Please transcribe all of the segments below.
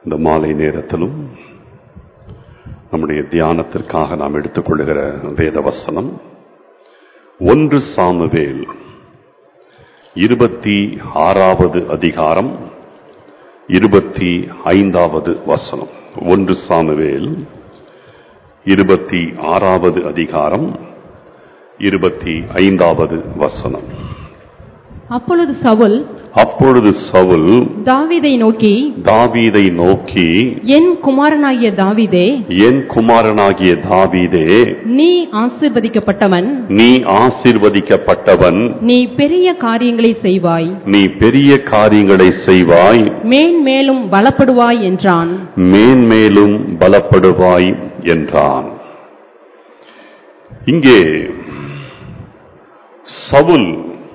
இந்த மாலை நேரத்திலும் நம்முடைய தியானத்திற்காக நாம் எடுத்துக்கொள்ளுகிற வேத வசனம் ஒன்று சாமுவேல் இருபத்தி ஆறாவது அதிகாரம் இருபத்தி ஐந்தாவது வசனம் ஒன்று சாமுவேல் இருபத்தி ஆறாவது அதிகாரம் இருபத்தி ஐந்தாவது வசனம் அப்பொழுது சவுல் அப்பொழுது சவுல் தாவீதை நோக்கி தாவீதை நோக்கி என் குமாரனாகிய தாவீதே என் குமாரனாகிய தாவீதே நீ ஆசீர்வதிக்கப்பட்டவன் நீ ஆசீர்வதிக்கப்பட்டவன் நீ பெரிய காரியங்களை செய்வாய் நீ பெரிய காரியங்களை செய்வாய் மேன்மேலும் பலப்படுவாய் என்றான் மேன்மேலும் பலப்படுவாய் என்றான் இங்கே சவுல்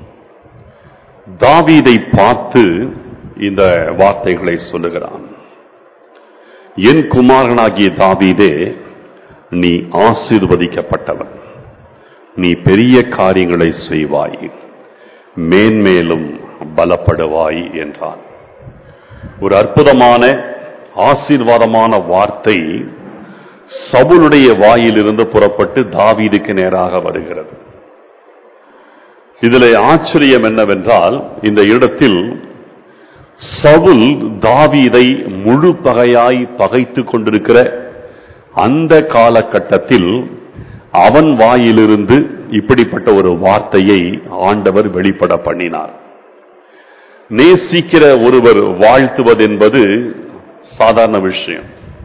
தாவீதை பார்த்து இந்த வார்த்தைகளை சொல்லுகிறான் என் குமாரனாகிய தாவீதே நீ ஆசீர்வதிக்கப்பட்டவன் நீ பெரிய காரியங்களை செய்வாய் மேன்மேலும் பலப்படுவாய் என்றான் ஒரு அற்புதமான ஆசீர்வாதமான வார்த்தை சவுலுடைய வாயிலிருந்து புறப்பட்டு தாவீதுக்கு நேராக வருகிறது இதில் ஆச்சரியம் என்னவென்றால் இந்த இடத்தில் சவுல் தாவீதை முழு பகையாய் பகைத்து கொண்டிருக்கிற அந்த காலகட்டத்தில் அவன் வாயிலிருந்து இப்படிப்பட்ட ஒரு வார்த்தையை ஆண்டவர் வெளிப்பட பண்ணினார் நேசிக்கிற ஒருவர் வாழ்த்துவது என்பது சாதாரண விஷயம்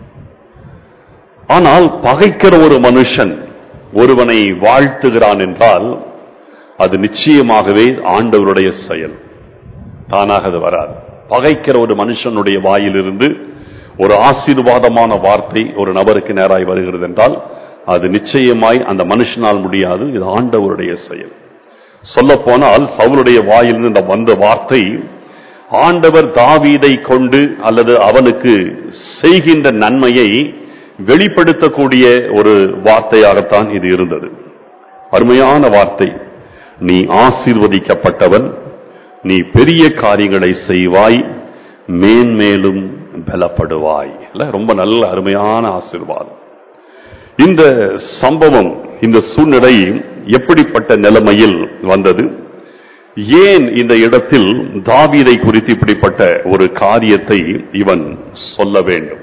ஆனால் பகைக்கிற ஒரு மனுஷன் ஒருவனை வாழ்த்துகிறான் என்றால் அது நிச்சயமாகவே ஆண்டவருடைய செயல் தானாக அது வராது பகைக்கிற ஒரு மனுஷனுடைய வாயிலிருந்து ஒரு ஆசீர்வாதமான வார்த்தை ஒரு நபருக்கு நேராய் வருகிறது என்றால் அது நிச்சயமாய் அந்த மனுஷனால் முடியாது இது ஆண்டவருடைய செயல் சொல்ல போனால் சவுளுடைய வாயிலிருந்து இந்த வந்த வார்த்தை ஆண்டவர் தாவீதை கொண்டு அல்லது அவனுக்கு செய்கின்ற நன்மையை வெளிப்படுத்தக்கூடிய ஒரு வார்த்தையாகத்தான் இது இருந்தது அருமையான வார்த்தை நீ ஆசீர்வதிக்கப்பட்டவன் நீ பெரிய காரியங்களை செய்வாய் மேன்மேலும் பலப்படுவாய் இல்ல ரொம்ப நல்ல அருமையான ஆசீர்வாதம் இந்த சம்பவம் இந்த சூழ்நிலை எப்படிப்பட்ட நிலைமையில் வந்தது ஏன் இந்த இடத்தில் தாவீதை குறித்து இப்படிப்பட்ட ஒரு காரியத்தை இவன் சொல்ல வேண்டும்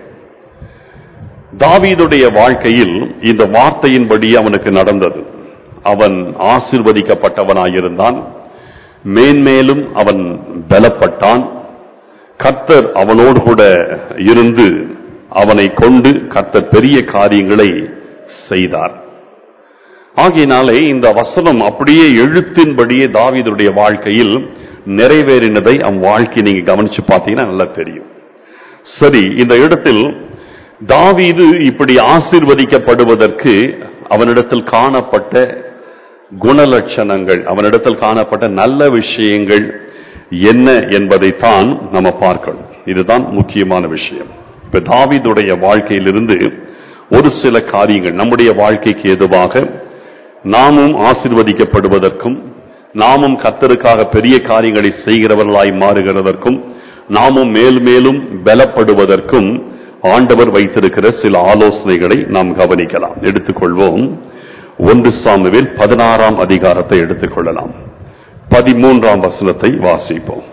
தாவீதுடைய வாழ்க்கையில் இந்த வார்த்தையின்படி அவனுக்கு நடந்தது அவன் ஆசிர்வதிக்கப்பட்டவனாயிருந்தான் மேன்மேலும் அவன் பலப்பட்டான் கர்த்தர் அவனோடு கூட இருந்து அவனை கொண்டு கர்த்தர் பெரிய காரியங்களை செய்தார் ஆகையினாலே இந்த வசனம் அப்படியே எழுத்தின்படியே தாவீதுடைய வாழ்க்கையில் நிறைவேறினதை அவன் வாழ்க்கையை நீங்க கவனிச்சு பார்த்தீங்கன்னா நல்லா தெரியும் சரி இந்த இடத்தில் தாவீது இப்படி ஆசீர்வதிக்கப்படுவதற்கு அவனிடத்தில் காணப்பட்ட குணலட்சணங்கள் அவனிடத்தில் காணப்பட்ட நல்ல விஷயங்கள் என்ன என்பதைத்தான் நம்ம பார்க்கணும் இதுதான் முக்கியமான விஷயம் இப்ப தாவீதுடைய வாழ்க்கையிலிருந்து ஒரு சில காரியங்கள் நம்முடைய வாழ்க்கைக்கு எதுவாக நாமும் ஆசிர்வதிக்கப்படுவதற்கும் நாமும் கத்தருக்காக பெரிய காரியங்களை செய்கிறவர்களாய் மாறுகிறதற்கும் நாமும் மேல் மேலும் பலப்படுவதற்கும் ஆண்டவர் வைத்திருக்கிற சில ஆலோசனைகளை நாம் கவனிக்கலாம் எடுத்துக்கொள்வோம் ஒன்று சாமுவேல் பதினாறாம் அதிகாரத்தை எடுத்துக்கொள்ளலாம் பதிமூன்றாம் வசனத்தை வாசிப்போம்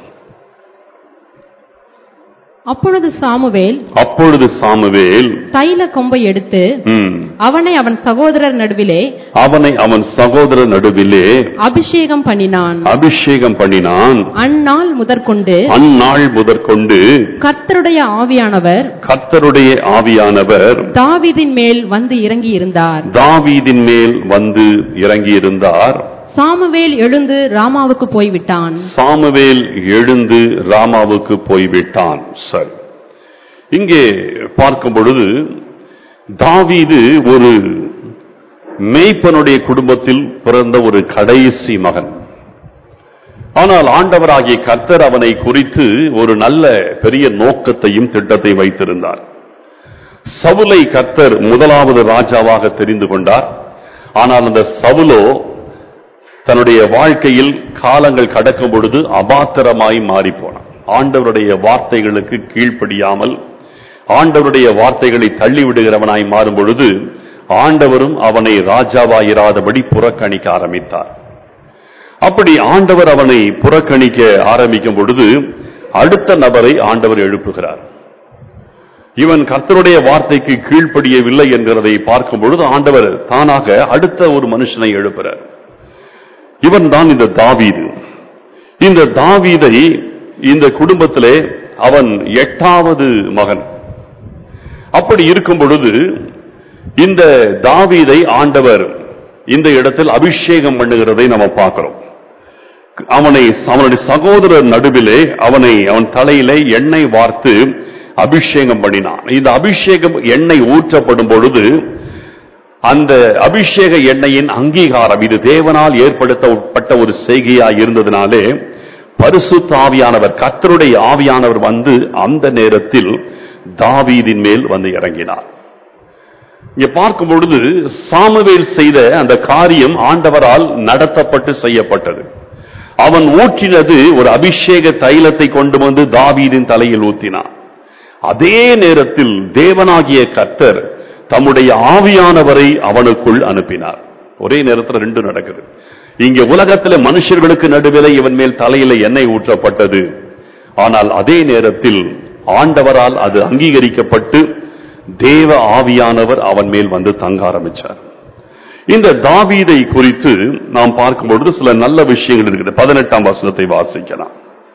அப்பொழுது சாமுவேல் அப்பொழுது சாமுவேல் தைல கொம்பை எடுத்து ம், அவனை அவன் சகோதரர் நடுவிலே அவனை அவன் சகோதர நடுவிலே அபிஷேகம் பண்ணினான் அபிஷேகம் பண்ணினான் அந்நாள் முதற்கொண்டு அந்நாள் முதற்கொண்டு கர்த்தருடைய ஆவியானவர் கர்த்தருடைய ஆவியானவர் தாவீதின் மேல் வந்து இறங்கி இருந்தார் தாவீதின் மேல் வந்து இறங்கியிருந்தார் சாமுவேல் எழுந்து ராமாவுக்கு போய்விட்டான் சாமுவேல் எழுந்து ராமாவுக்கு போய்விட்டான் சரி இங்கே பார்க்கும் பொழுது தாவீது ஒரு மேய்ப்பனுடைய குடும்பத்தில் பிறந்த ஒரு கடைசி மகன் ஆனால் ஆண்டவராகிய கர்த்தர் அவனை குறித்து ஒரு நல்ல பெரிய நோக்கத்தையும் திட்டத்தை வைத்திருந்தார் சவுலை கர்த்தர் முதலாவது ராஜாவாக தெரிந்து கொண்டார் ஆனால் அந்த சவுலோ தன்னுடைய வாழ்க்கையில் காலங்கள் கடக்கும் பொழுது அபாத்திரமாய் மாறி போனான் ஆண்டவருடைய வார்த்தைகளுக்கு கீழ்ப்படியாமல் ஆண்டவருடைய வார்த்தைகளை தள்ளி விடுகிறவனாய் மாறும் பொழுது ஆண்டவரும் அவனை ராஜாவாயிராதபடி புறக்கணிக்க ஆரம்பித்தார் அப்படி ஆண்டவர் அவனை புறக்கணிக்க ஆரம்பிக்கும் பொழுது அடுத்த நபரை ஆண்டவர் எழுப்புகிறார் இவன் கர்த்தருடைய வார்த்தைக்கு கீழ்ப்படியவில்லை என்கிறதை பார்க்கும் பொழுது ஆண்டவர் தானாக அடுத்த ஒரு மனுஷனை எழுப்புறார் இவன் தான் இந்த தாவீது இந்த தாவீதை இந்த குடும்பத்திலே அவன் எட்டாவது மகன் அப்படி இருக்கும் பொழுது இந்த தாவீதை ஆண்டவர் இந்த இடத்தில் அபிஷேகம் பண்ணுகிறதை நம்ம பார்க்கிறோம் அவனை அவனுடைய சகோதரர் நடுவிலே அவனை அவன் தலையிலே எண்ணெய் வார்த்து அபிஷேகம் பண்ணினான் இந்த அபிஷேகம் எண்ணெய் ஊற்றப்படும் பொழுது அந்த அபிஷேக எண்ணெயின் அங்கீகாரம் இது தேவனால் ஏற்படுத்தப்பட்ட ஒரு செய்கையா இருந்ததினாலே பரிசுத்த ஆவியானவர் கர்த்தருடைய ஆவியானவர் வந்து அந்த நேரத்தில் தாவீதின் மேல் வந்து இறங்கினார் இங்க பார்க்கும் பொழுது சாமுவேல் செய்த அந்த காரியம் ஆண்டவரால் நடத்தப்பட்டு செய்யப்பட்டது அவன் ஊற்றினது ஒரு அபிஷேக தைலத்தை கொண்டு வந்து தாவீதின் தலையில் ஊத்தினான் அதே நேரத்தில் தேவனாகிய கர்த்தர் தம்முடைய ஆவியானவரை அவனுக்குள் அனுப்பினார் ஒரே நேரத்தில் ரெண்டு நடக்குது இங்க உலகத்துல மனுஷர்களுக்கு நடுவில் இவன் மேல் தலையில எண்ணெய் ஊற்றப்பட்டது ஆனால் அதே நேரத்தில் ஆண்டவரால் அது அங்கீகரிக்கப்பட்டு தேவ ஆவியானவர் அவன் மேல் வந்து தங்க ஆரம்பிச்சார் இந்த தாவீதை குறித்து நாம் பார்க்கும் பொழுது சில நல்ல விஷயங்கள் இருக்குது பதினெட்டாம் வசனத்தை வாசிக்கலாம்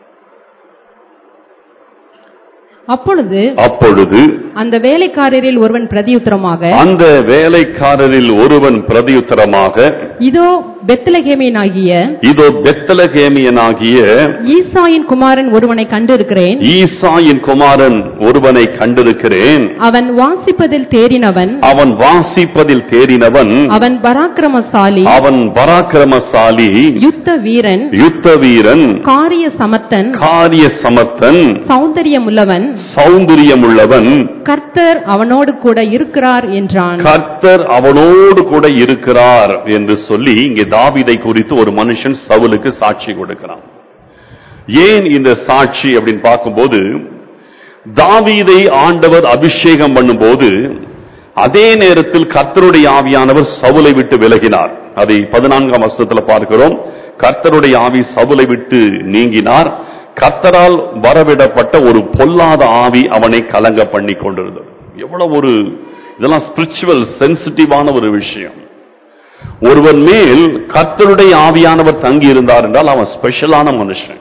அப்பொழுது அப்பொழுது அந்த வேலைக்காரரில் ஒருவன் பிரதியுத்தரமாக அந்த வேலைக்காரரில் ஒருவன் பிரதியுத்தரமாக இதோ பெத்லகேமியனாகிய இதோ பெத்தலகேமியனாகிய ஈசாயின் குமாரன் ஒருவனை கண்டிருக்கிறேன் ஈசாயின் குமாரன் ஒருவனை கண்டிருக்கிறேன் அவன் வாசிப்பதில் தேறினவன் அவன் வாசிப்பதில் தேறினவன் அவன் பராக்கிரமசாலி அவன் பராக்கிரமசாலி யுத்த வீரன் யுத்த வீரன் காரிய சமர்த்தன் காரிய சமத்தன் சௌந்தரியமுள்ளவன் சௌந்தரியமுள்ளவன் கர்த்தர் அவனோடு கூட இருக்கிறார் என்றான் கர்த்தர் அவனோடு கூட இருக்கிறார் என்று சொல்லி இங்கே தாவீதை குறித்து ஒரு மனுஷன் சவுலுக்கு சாட்சி கொடுக்கிறான் ஏன் இந்த சாட்சி அப்படின்னு பார்க்கும்போது தாவீதை ஆண்டவர் அபிஷேகம் பண்ணும்போது அதே நேரத்தில் கர்த்தருடைய ஆவியானவர் சவுலை விட்டு விலகினார் அதை பதினான்காம் வருஷத்துல பார்க்கிறோம் கர்த்தருடைய ஆவி சவுலை விட்டு நீங்கினார் கர்த்தரால் வரவிடப்பட்ட ஒரு பொல்லாத ஆவி அவனை கலங்க பண்ணி கொண்டிருந்தது எவ்வளவு ஒரு இதெல்லாம் ஸ்பிரிச்சுவல் சென்சிட்டிவான ஒரு விஷயம் ஒருவன் மேல் கர்த்தருடைய ஆவியானவர் தங்கி இருந்தார் என்றால் அவன் ஸ்பெஷலான மனுஷன்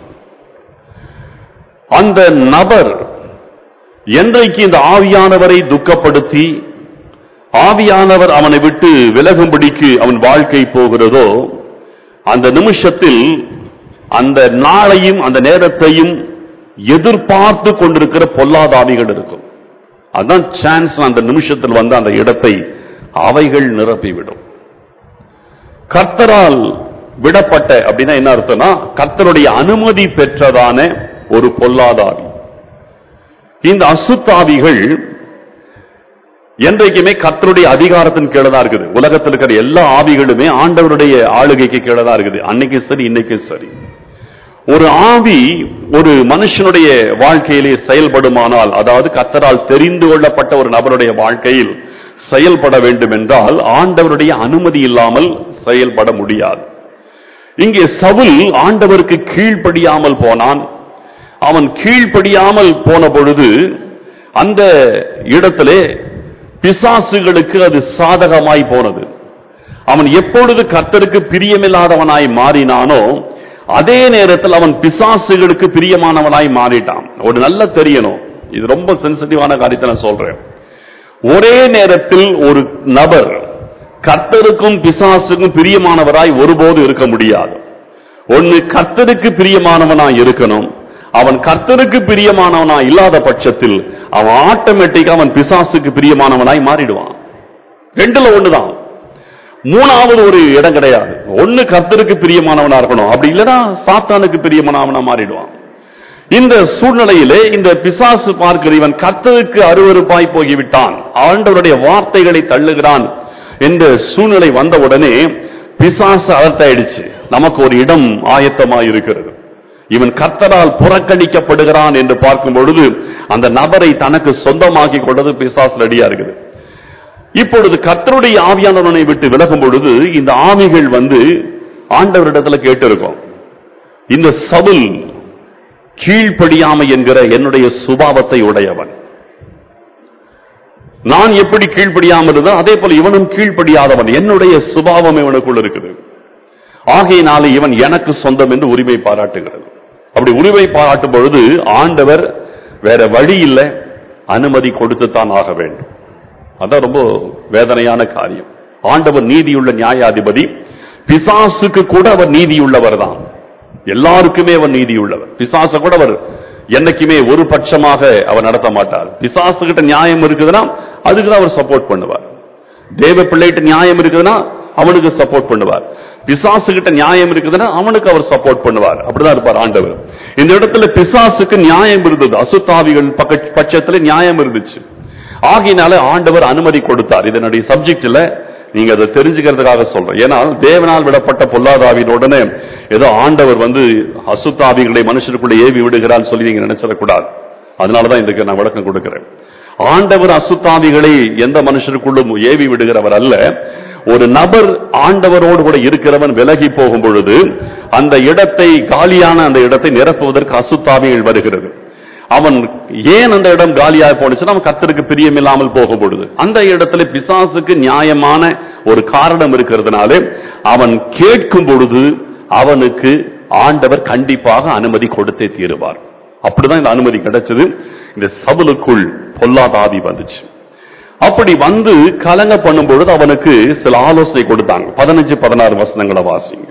அந்த நபர் என்றைக்கு இந்த ஆவியானவரை துக்கப்படுத்தி ஆவியானவர் அவனை விட்டு விலகும்படிக்கு அவன் வாழ்க்கை போகிறதோ அந்த நிமிஷத்தில் அந்த நாளையும் அந்த நேரத்தையும் எதிர்பார்த்து கொண்டிருக்கிற பொல்லாத ஆவிகள் இருக்கும் அதான் சான்ஸ் அந்த நிமிஷத்தில் வந்து அந்த இடத்தை அவைகள் நிரப்பிவிடும் கர்த்தரால் விடப்பட்ட அப்படின்னா என்ன அர்த்தம்னா கர்த்தருடைய அனுமதி பெற்றதான ஒரு பொல்லாத ஆவி இந்த அசுத்தாவிகள் என்றைக்குமே கர்த்தருடைய அதிகாரத்தின் கீழே தான் இருக்குது உலகத்தில் இருக்கிற எல்லா ஆவிகளுமே ஆண்டவருடைய ஆளுகைக்கு கீழே தான் இருக்குது அன்னைக்கு சரி இன்னைக்கு சரி ஒரு ஆவி ஒரு மனுஷனுடைய வாழ்க்கையிலே செயல்படுமானால் அதாவது கர்த்தரால் தெரிந்து கொள்ளப்பட்ட ஒரு நபருடைய வாழ்க்கையில் செயல்பட வேண்டும் என்றால் ஆண்டவருடைய அனுமதி இல்லாமல் செயல்பட முடியாது இங்கே சவுல் ஆண்டவருக்கு கீழ்ப்படியாமல் போனான் அவன் கீழ்ப்படியாமல் போன பொழுது அந்த இடத்திலே பிசாசுகளுக்கு அது சாதகமாய் போனது அவன் எப்பொழுது கர்த்தருக்கு பிரியமில்லாதவனாய் மாறினானோ அதே நேரத்தில் அவன் பிசாசுகளுக்கு பிரியமானவனாய் மாறிட்டான் ஒரு நல்ல தெரியணும் இது ரொம்ப சென்சிட்டிவான காரியத்தை நான் சொல்றேன் ஒரே நேரத்தில் ஒரு நபர் கர்த்தருக்கும் பிசாசுக்கும் பிரியமானவராய் ஒருபோது இருக்க முடியாது ஒன்னு கர்த்தருக்கு பிரியமானவனாய் இருக்கணும் அவன் கர்த்தருக்கு பிரியமானவனாய் இல்லாத பட்சத்தில் அவன் ஆட்டோமேட்டிக்கா அவன் பிசாசுக்கு பிரியமானவனாய் மாறிடுவான் ரெண்டுல ஒண்ணுதான் மூணாவது ஒரு இடம் கிடையாது ஒண்ணு கர்த்தருக்கு பிரியமானவனா இருக்கணும் அப்படி இல்லைன்னா சாத்தானுக்கு பிரியமானவனா மாறிடுவான் இந்த சூழ்நிலையிலே இந்த பிசாசு பார்க்கிற இவன் கர்த்தருக்கு அருவருப்பாய் போய்விட்டான் ஆண்டவருடைய வார்த்தைகளை தள்ளுகிறான் என்ற சூழ்நிலை வந்தவுடனே பிசாசு அலர்ட்டாயிடுச்சு நமக்கு ஒரு இடம் ஆயத்தமாய் இருக்கிறது இவன் கர்த்தரால் புறக்கணிக்கப்படுகிறான் என்று பார்க்கும் பொழுது அந்த நபரை தனக்கு சொந்தமாக்கி கொண்டது பிசாசு ரெடியா இருக்குது இப்பொழுது கர்த்தருடைய ஆவியானவனை விட்டு விலகும் பொழுது இந்த ஆவிகள் வந்து ஆண்டவரிடத்துல கேட்டிருக்கும் இந்த சவுல் கீழ்ப்படியாமை என்கிற என்னுடைய சுபாவத்தை உடையவன் நான் எப்படி கீழ்ப்படியாமல் இருந்தேன் அதே போல இவனும் கீழ்ப்படியாதவன் என்னுடைய சுபாவம் இவனுக்குள் இருக்குது ஆகையினாலே இவன் எனக்கு சொந்தம் என்று உரிமை பாராட்டுகிறது அப்படி உரிமை பாராட்டும் பொழுது ஆண்டவர் வேற வழி இல்லை அனுமதி கொடுத்துத்தான் ஆக வேண்டும் அதான் ரொம்ப வேதனையான காரியம் ஆண்டவர் நீதியுள்ள நியாயாதிபதி பிசாசுக்கு கூட அவர் நீதியுள்ளவர் தான் எல்லாருக்குமே அவர் நீதியுள்ளவர் பிசாச கூட அவர் என்னைக்குமே ஒரு பட்சமாக அவர் நடத்த மாட்டார் பிசாசு கிட்ட நியாயம் இருக்குதுன்னா அதுக்கு தான் அவர் சப்போர்ட் பண்ணுவார் தேவ பிள்ளைகிட்ட நியாயம் இருக்குதுன்னா அவனுக்கு சப்போர்ட் பண்ணுவார் பிசாசு கிட்ட நியாயம் இருக்குதுன்னா அவனுக்கு அவர் சப்போர்ட் பண்ணுவார் அப்படிதான் இருப்பார் ஆண்டவர் இந்த இடத்துல பிசாசுக்கு நியாயம் இருந்தது அசுத்தாவிகள் பக்க பட்சத்துல நியாயம் இருந்துச்சு ஆகையினால ஆண்டவர் அனுமதி கொடுத்தார் இதனுடைய சப்ஜெக்ட்ல நீங்க அதை தெரிஞ்சுக்கிறதுக்காக சொல்றேன் ஏன்னா தேவனால் விடப்பட்ட பொல்லாதாவின் உடனே ஏதோ ஆண்டவர் வந்து அசுத்தாவிகளை மனுஷருக்குள்ள ஏவி விடுகிறான்னு சொல்லி நீங்க நினைச்சிடக்கூடாது அதனாலதான் இதுக்கு நான் விளக்கம் கொடுக்கிறேன் ஆண்டவர் அசுத்தாவிகளை எந்த மனுஷருக்குள்ளும் ஏவி விடுகிறவர் அல்ல ஒரு நபர் ஆண்டவரோடு கூட இருக்கிறவன் விலகி போகும் பொழுது அந்த இடத்தை காலியான அந்த இடத்தை நிரப்புவதற்கு அசுத்தாவிகள் வருகிறது அவன் ஏன் அந்த இடம் காலியாக போனுச்சுன்னா அவன் கத்தருக்கு பிரியமில்லாமல் போகும் பொழுது அந்த இடத்துல பிசாசுக்கு நியாயமான ஒரு காரணம் இருக்கிறதுனாலே அவன் கேட்கும் பொழுது அவனுக்கு ஆண்டவர் கண்டிப்பாக அனுமதி கொடுத்தே தீருவார் அப்படிதான் இந்த அனுமதி கிடைச்சது இந்த சபலுக்குள் பொல்லாதாவி வந்துச்சு அப்படி வந்து கலங்க பண்ணும் பொழுது அவனுக்கு சில ஆலோசனை கொடுத்தாங்க பதினஞ்சு பதினாறு வசனங்களை வாசிங்க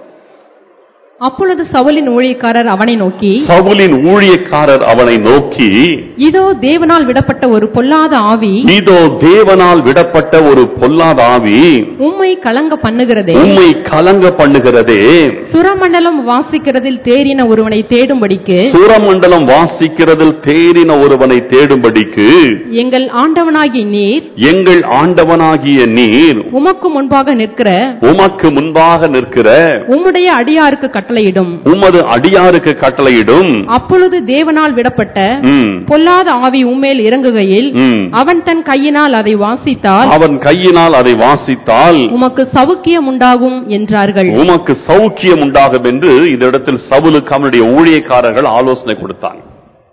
அப்பொழுது சவுலின் ஊழியக்காரர் அவனை நோக்கி சவுலின் ஊழியக்காரர் அவனை நோக்கி இதோ தேவனால் விடப்பட்ட ஒரு பொல்லாத ஆவி இதோ தேவனால் விடப்பட்ட ஒரு பொல்லாத ஆவி உம்மை கலங்க பண்ணுகிறதே உம்மை கலங்க பண்ணுகிறதே சுரமண்டலம் வாசிக்கிறதில் தேறின ஒருவனை தேடும்படிக்கு சூரமண்டலம் வாசிக்கிறதில் தேறின ஒருவனை தேடும்படிக்கு எங்கள் ஆண்டவனாகிய நீர் எங்கள் ஆண்டவனாகிய நீர் உமக்கு முன்பாக நிற்கிற உமக்கு முன்பாக நிற்கிற உம்முடைய அடியாருக்கு கட்டளையிடும் உமது அடியாருக்கு கட்டளையிடும் அப்பொழுது தேவனால் விடப்பட்ட ம், பொல்லாத ஆவி உம்மேல் இறங்குகையில் ம். அவன் தன் கையினால் அதை வாசித்தால் அவன் கையினால் அதை வாசித்தால் உமக்கு சவுக்கியம் உண்டாகும் என்றார்கள் உமக்கு சௌக்கியம் உண்டாகும் என்று இந்த இடத்தில் சவுலுக்கு அவனுடைய ஊழியக்காரர்கள் ஆலோசனை கொடுத்தாங்க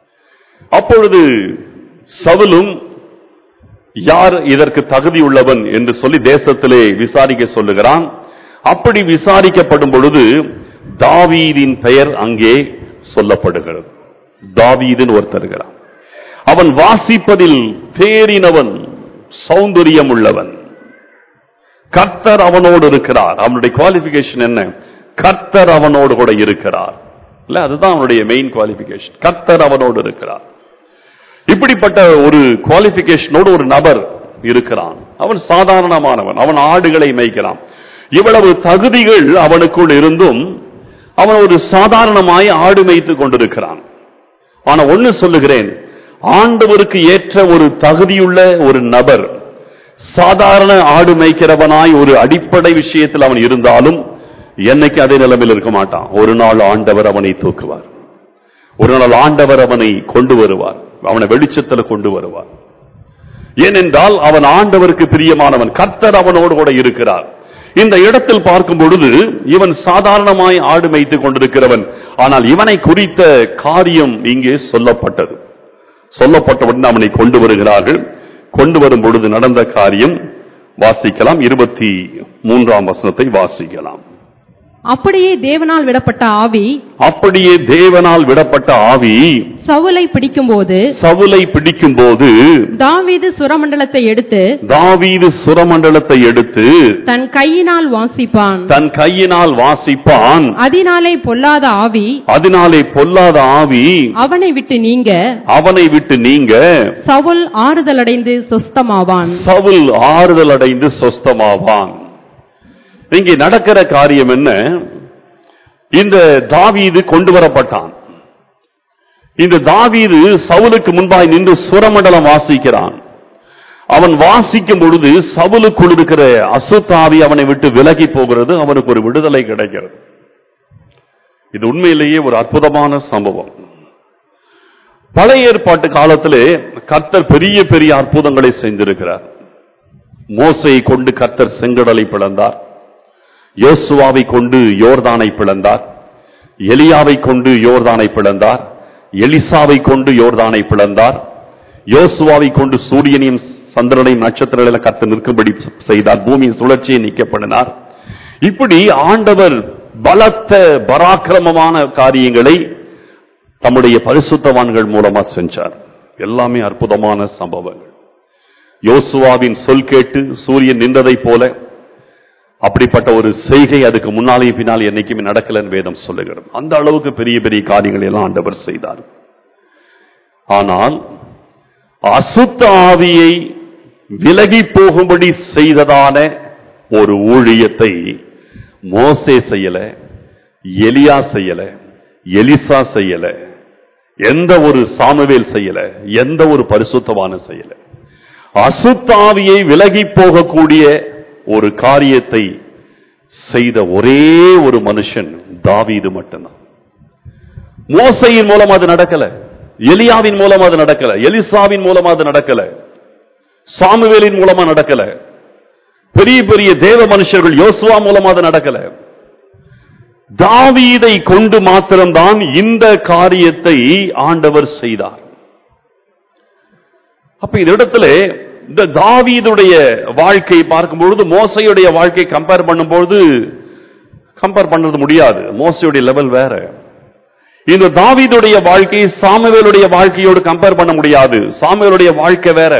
அப்பொழுது சவுலும் யார் இதற்கு தகுதியுள்ளவன் என்று சொல்லி தேசத்திலே விசாரிக்க சொல்லுகிறான் அப்படி விசாரிக்கப்படும் பொழுது தாவீதின் பெயர் அங்கே சொல்லப்படுகிறது தாவீதுன்னு ஒருத்தர் இருக்கிறான் அவன் வாசிப்பதில் தேறினவன் சௌந்தரியம் உள்ளவன் கர்த்தர் அவனோடு இருக்கிறார் அவனுடைய குவாலிபிகேஷன் என்ன கர்த்தர் அவனோடு கூட இருக்கிறார் இல்ல அதுதான் அவனுடைய மெயின் குவாலிபிகேஷன் கர்த்தர் அவனோடு இருக்கிறார் இப்படிப்பட்ட ஒரு குவாலிபிகேஷனோடு ஒரு நபர் இருக்கிறான் அவன் சாதாரணமானவன் அவன் ஆடுகளை மேய்க்கிறான் இவ்வளவு தகுதிகள் அவனுக்குள் இருந்தும் அவன் ஒரு சாதாரணமாய் ஆடு மேய்த்துக் கொண்டிருக்கிறான் ஆனா ஒண்ணு சொல்லுகிறேன் ஆண்டவருக்கு ஏற்ற ஒரு தகுதியுள்ள ஒரு நபர் சாதாரண ஆடு மேய்க்கிறவனாய் ஒரு அடிப்படை விஷயத்தில் அவன் இருந்தாலும் என்னைக்கு அதே நிலைமையில் இருக்க மாட்டான் ஒரு நாள் ஆண்டவர் அவனை தூக்குவார் ஒரு நாள் ஆண்டவர் அவனை கொண்டு வருவார் அவனை வெளிச்சத்தில் கொண்டு வருவார் ஏனென்றால் அவன் ஆண்டவருக்கு பிரியமானவன் கர்த்தர் அவனோடு கூட இருக்கிறார் இந்த இடத்தில் பார்க்கும் பொழுது இவன் சாதாரணமாய் ஆடு மேய்த்துக் கொண்டிருக்கிறவன் ஆனால் இவனை குறித்த காரியம் இங்கே சொல்லப்பட்டது சொல்லப்பட்டவுடன் அவனை கொண்டு வருகிறார்கள் கொண்டு வரும் பொழுது நடந்த காரியம் வாசிக்கலாம் இருபத்தி மூன்றாம் வசனத்தை வாசிக்கலாம் அப்படியே தேவனால் விடப்பட்ட ஆவி அப்படியே தேவனால் விடப்பட்ட ஆவி சவுலை பிடிக்கும்போது சவுலை பிடிக்கும் போது தாவீது சுரமண்டலத்தை எடுத்து தாவீது சுரமண்டலத்தை எடுத்து தன் கையினால் வாசிப்பான் தன் கையினால் வாசிப்பான் அதனாலே பொல்லாத ஆவி அதனாலே பொல்லாத ஆவி அவனை விட்டு நீங்க அவனை விட்டு நீங்க சவுல் ஆறுதலடைந்து சொஸ்தமாவான் சவுல் ஆறுதல் அடைந்து சொஸ்தமாவான் இங்கே நடக்கிற காரியம் என்ன இந்த தாவீது கொண்டு வரப்பட்டான் இந்த தாவீது சவுலுக்கு முன்பாய் நின்று சுரமண்டலம் வாசிக்கிறான் அவன் வாசிக்கும் பொழுது சவுலுக்குள் இருக்கிற அசுத்தாவி அவனை விட்டு விலகி போகிறது அவனுக்கு ஒரு விடுதலை கிடைக்கிறது இது உண்மையிலேயே ஒரு அற்புதமான சம்பவம் பழைய ஏற்பாட்டு காலத்திலே கர்த்தர் பெரிய பெரிய அற்புதங்களை செய்திருக்கிறார் மோசையை கொண்டு கர்த்தர் செங்கடலை பிளந்தார் யோசுவாவை கொண்டு யோர்தானை பிளந்தார் எலியாவை கொண்டு யோர்தானை பிளந்தார் எலிசாவை கொண்டு யோர்தானை பிளந்தார் யோசுவாவை கொண்டு சூரியனையும் சந்திரனையும் நட்சத்திரங்களை கர்த்தர் நிற்கும்படி செய்தார் பூமியின் சுழற்சியை நீக்கப்படினார் இப்படி ஆண்டவர் பலத்த பராக்கிரமமான காரியங்களை தம்முடைய பரிசுத்தவான்கள் மூலமா செஞ்சார் எல்லாமே அற்புதமான சம்பவங்கள் யோசுவாவின் சொல் கேட்டு சூரியன் நின்றதை போல அப்படிப்பட்ட ஒரு செய்கை அதுக்கு முன்னாலேயும் பின்னால் என்னைக்குமே நடக்கலன்னு வேதம் சொல்லுகிறது அந்த அளவுக்கு பெரிய பெரிய காரியங்களை எல்லாம் ஆண்டவர் செய்தார் ஆனால் அசுத்த ஆவியை விலகி போகும்படி செய்ததான ஒரு ஊழியத்தை மோசே செய்யல எலியா செய்யல எலிசா செய்யல எந்த ஒரு சாமுவேல் செய்யல எந்த ஒரு பரிசுத்தவான செய்யல அசுத்தாவியை விலகி போகக்கூடிய ஒரு காரியத்தை செய்த ஒரே ஒரு மனுஷன் தாவீது மட்டும்தான் மோசையின் மூலம் அது நடக்கல எலியாவின் மூலம் அது நடக்கல எலிசாவின் மூலம் அது நடக்கல சாமுவேலின் மூலமா நடக்கல பெரிய பெரிய தேவ மனுஷர்கள் யோசுவா மூலமா அது நடக்கல தாவீதை கொண்டு மாத்திரம்தான் இந்த காரியத்தை ஆண்டவர் செய்தார் அப்ப இந்த இடத்துல இந்த தாவீதுடைய வாழ்க்கை பார்க்கும் பொழுது மோசையுடைய வாழ்க்கை கம்பேர் பண்ணும்போது கம்பேர் பண்றது முடியாது மோசையுடைய லெவல் வேற இந்த தாவீதுடைய வாழ்க்கை சாமுவேலுடைய வாழ்க்கையோடு கம்பேர் பண்ண முடியாது சாமுவேலுடைய வாழ்க்கை வேற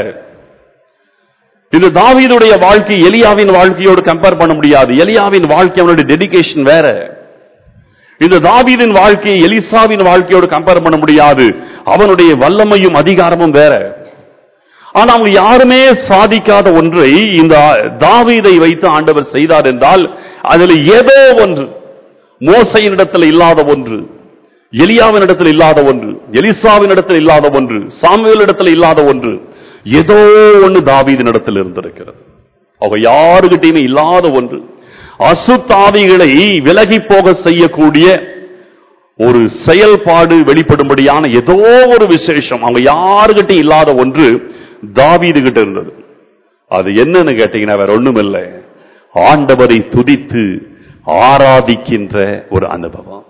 இந்த தாவீதுடைய வாழ்க்கை எலியாவின் வாழ்க்கையோடு கம்பேர் பண்ண முடியாது எலியாவின் வாழ்க்கை அவனுடைய டெடிகேஷன் வேற இந்த தாவீதின் வாழ்க்கையை எலிசாவின் வாழ்க்கையோடு கம்பேர் பண்ண முடியாது அவனுடைய வல்லமையும் அதிகாரமும் வேற ஆனா அவங்க யாருமே சாதிக்காத ஒன்றை இந்த தாவீதை வைத்து ஆண்டவர் செய்தார் என்றால் அதில் ஏதோ ஒன்று மோசையின் இடத்துல இல்லாத ஒன்று எலியாவின் இடத்துல இல்லாத ஒன்று எலிசாவின் இடத்துல இல்லாத ஒன்று சாமுவேல் இடத்துல இல்லாத ஒன்று ஏதோ ஒன்று தாவீதின் இடத்தில் இருந்திருக்கிறது அவங்க யாருகிட்டையுமே இல்லாத ஒன்று அசுத்தாவிகளை விலகி போக செய்யக்கூடிய ஒரு செயல்பாடு வெளிப்படும்படியான ஏதோ ஒரு விசேஷம் அவங்க யாருகிட்டையும் இல்லாத ஒன்று தாவீது கிட்ட இருந்தது அது என்னன்னு கேட்டீங்கன்னா வேற ஒண்ணும் இல்லை ஆண்டவரை துதித்து ஆராதிக்கின்ற ஒரு அனுபவம்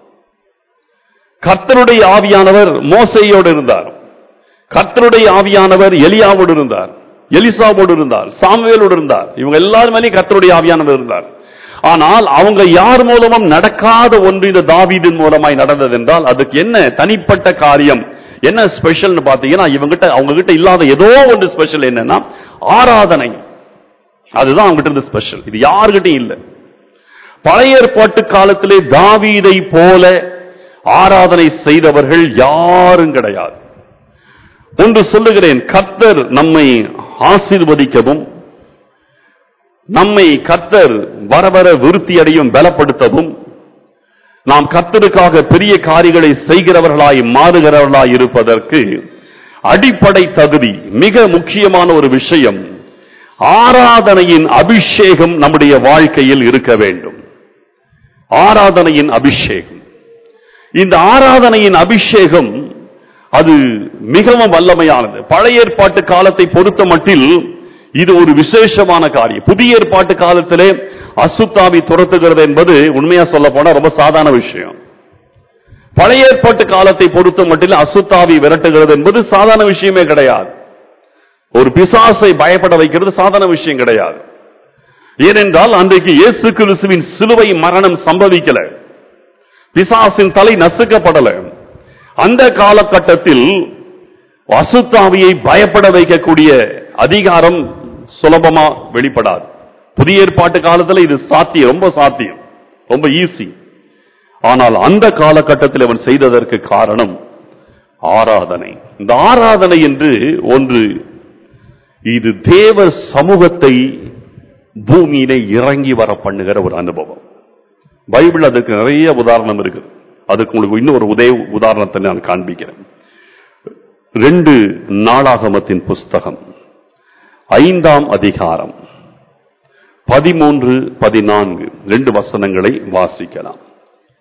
கர்த்தருடைய ஆவியானவர் மோசையோடு இருந்தார் கர்த்தருடைய ஆவியானவர் எலியாவோடு இருந்தார் எலிசாவோடு இருந்தார் சாமுவேலோடு இருந்தார் இவங்க எல்லாரும் மேலேயும் கர்த்தருடைய ஆவியானவர் இருந்தார் ஆனால் அவங்க யார் மூலமும் நடக்காத ஒன்று இந்த தாவீதின் மூலமாய் நடந்தது என்றால் அதுக்கு என்ன தனிப்பட்ட காரியம் என்ன ஸ்பெஷல்னு பாத்தீங்கன்னா இவங்கிட்ட அவங்க கிட்ட இல்லாத ஏதோ ஒன்று ஸ்பெஷல் என்னன்னா ஆராதனை அதுதான் அவங்க கிட்ட இருந்த ஸ்பெஷல் இது யாருகிட்டையும் இல்லை பழைய ஏற்பாட்டு காலத்திலே தாவீதை போல ஆராதனை செய்தவர்கள் யாரும் கிடையாது ஒன்று சொல்லுகிறேன் கர்த்தர் நம்மை ஆசீர்வதிக்கவும் நம்மை கர்த்தர் வர வர விருத்தி அடையும் பலப்படுத்தவும் நாம் கர்த்தருக்காக பெரிய காரியங்களை செய்கிறவர்களாய் மாறுகிறவர்களாய் இருப்பதற்கு அடிப்படை தகுதி மிக முக்கியமான ஒரு விஷயம் ஆராதனையின் அபிஷேகம் நம்முடைய வாழ்க்கையில் இருக்க வேண்டும் ஆராதனையின் அபிஷேகம் இந்த ஆராதனையின் அபிஷேகம் அது மிகவும் வல்லமையானது பழைய ஏற்பாட்டு காலத்தை பொறுத்த மட்டில் இது ஒரு விசேஷமான காரியம் புதிய ஏற்பாட்டு காலத்திலே அசுத்தாவி துரத்துகிறது என்பது உண்மையா சொல்ல போனா ரொம்ப சாதாரண விஷயம் பழைய ஏற்பாட்டு காலத்தை பொறுத்த மட்டில் அசுத்தாவி விரட்டுகிறது என்பது சாதாரண விஷயமே கிடையாது ஒரு பிசாசை பயப்பட வைக்கிறது சாதாரண விஷயம் கிடையாது ஏனென்றால் அன்றைக்கு இயேசு கிறிஸ்துவின் சிலுவை மரணம் சம்பவிக்கல பிசாசின் தலை நசுக்கப்படல அந்த காலகட்டத்தில் அசுத்தாவியை பயப்பட வைக்கக்கூடிய அதிகாரம் சுலபமா வெளிப்படாது புதிய ஏற்பாட்டு காலத்துல இது சாத்தியம் ரொம்ப சாத்தியம் ரொம்ப ஈஸி ஆனால் அந்த காலகட்டத்தில் அவன் செய்ததற்கு காரணம் ஆராதனை இந்த ஆராதனை என்று ஒன்று இது தேவ சமூகத்தை பூமியிலே இறங்கி வர பண்ணுகிற ஒரு அனுபவம் பைபிள் அதுக்கு நிறைய உதாரணம் இருக்கு அதுக்கு உங்களுக்கு இன்னொரு உதய உதாரணத்தை நான் காண்பிக்கிறேன் ரெண்டு நாளாகமத்தின் புஸ்தகம் ஐந்தாம் அதிகாரம் பதிமூன்று பதினான்கு ரெண்டு வசனங்களை வாசிக்கலாம்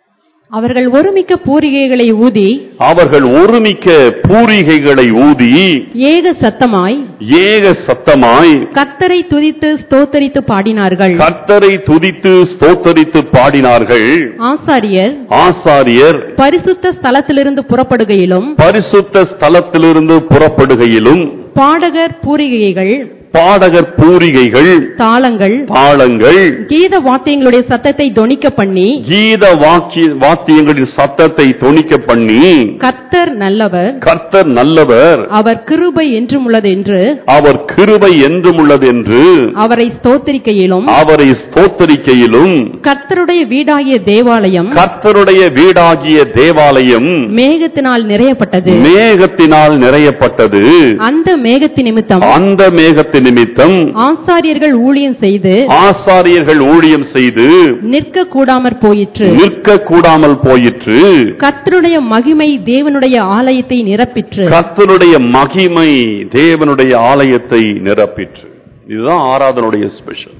அவர்கள் ஒருமிக்க பூரிகைகளை ஊதி அவர்கள் ஒருமிக்க பூரிகைகளை ஊதி ஏக சத்தமாய் ஏக சத்தமாய் கர்த்தரை துதித்து ஸ்தோத்தரித்து பாடினார்கள் கர்த்தரை துதித்து ஸ்தோத்தரித்து பாடினார்கள் ஆசாரியர் ஆசாரியர் பரிசுத்த ஸ்தலத்திலிருந்து புறப்படுகையிலும் பரிசுத்த ஸ்தலத்திலிருந்து புறப்படுகையிலும் பாடகர் பூரிகைகள் பாடகர் பூரிகைகள் தாளங்கள் தாளங்கள் கீத வாத்தியங்களுடைய சத்தத்தை தொனிக்க பண்ணி கீத வாக்கி வாத்தியங்களின் சத்தத்தை தொனிக்க பண்ணி கர்த்தர் நல்லவர் கர்த்தர் நல்லவர் அவர் கிருபை என்றும் உள்ளது என்று அவர் கிருபை என்றும் உள்ளது என்று அவரை ஸ்தோத்திரிக்கையிலும் அவரை ஸ்தோத்தரிக்கையிலும் கர்த்தருடைய வீடாகிய தேவாலயம் கர்த்தருடைய வீடாகிய தேவாலயம் மேகத்தினால் நிறையப்பட்டது மேகத்தினால் நிறையப்பட்டது அந்த மேகத்தின் நிமித்தம் அந்த மேகத்தின் நிமித்தம் ஆசாரியர்கள் ஊழியம் செய்து ஆசாரியர்கள் ஊழியம் செய்து நிற்க கூடாமற் போயிற்று நிற்க கூடாமல் போயிற்று கர்த்தருடைய மகிமை தேவனுடைய ஆலயத்தை நிரப்பிற்று கர்த்தருடைய மகிமை தேவனுடைய ஆலயத்தை நிரப்பிற்று இதுதான் ஆராதனுடைய ஸ்பெஷல்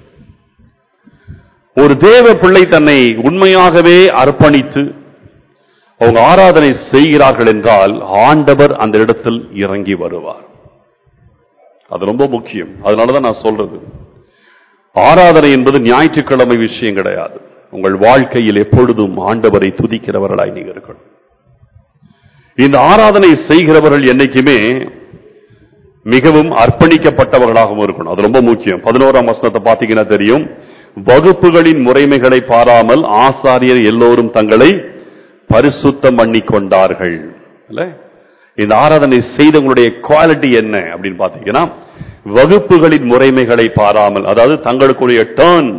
ஒரு தேவ பிள்ளை தன்னை உண்மையாகவே அர்ப்பணித்து அவங்க ஆராதனை செய்கிறார்கள் என்றால் ஆண்டவர் அந்த இடத்தில் இறங்கி வருவார் அது ரொம்ப முக்கியம் அதனாலதான் நான் சொல்றது ஆராதனை என்பது ஞாயிற்றுக்கிழமை விஷயம் கிடையாது உங்கள் வாழ்க்கையில் எப்பொழுதும் ஆண்டவரை துதிக்கிறவர்களாய் நீங்கள் இருக்கணும் இந்த ஆராதனை செய்கிறவர்கள் என்னைக்குமே மிகவும் அர்ப்பணிக்கப்பட்டவர்களாகவும் இருக்கணும் அது ரொம்ப முக்கியம் பதினோராம் வசனத்தை பார்த்தீங்கன்னா தெரியும் வகுப்புகளின் முறைமைகளை பாராமல் ஆசாரியர் எல்லோரும் தங்களை பரிசுத்தம் பண்ணி கொண்டார்கள் இல்ல இந்த ஆராதனை செய்தவங்களுடைய குவாலிட்டி என்ன அப்படின்னு பார்த்தீங்கன்னா வகுப்புகளின் முறைமைகளை பாராமல் அதாவது தங்களுக்குரிய டேர்ன்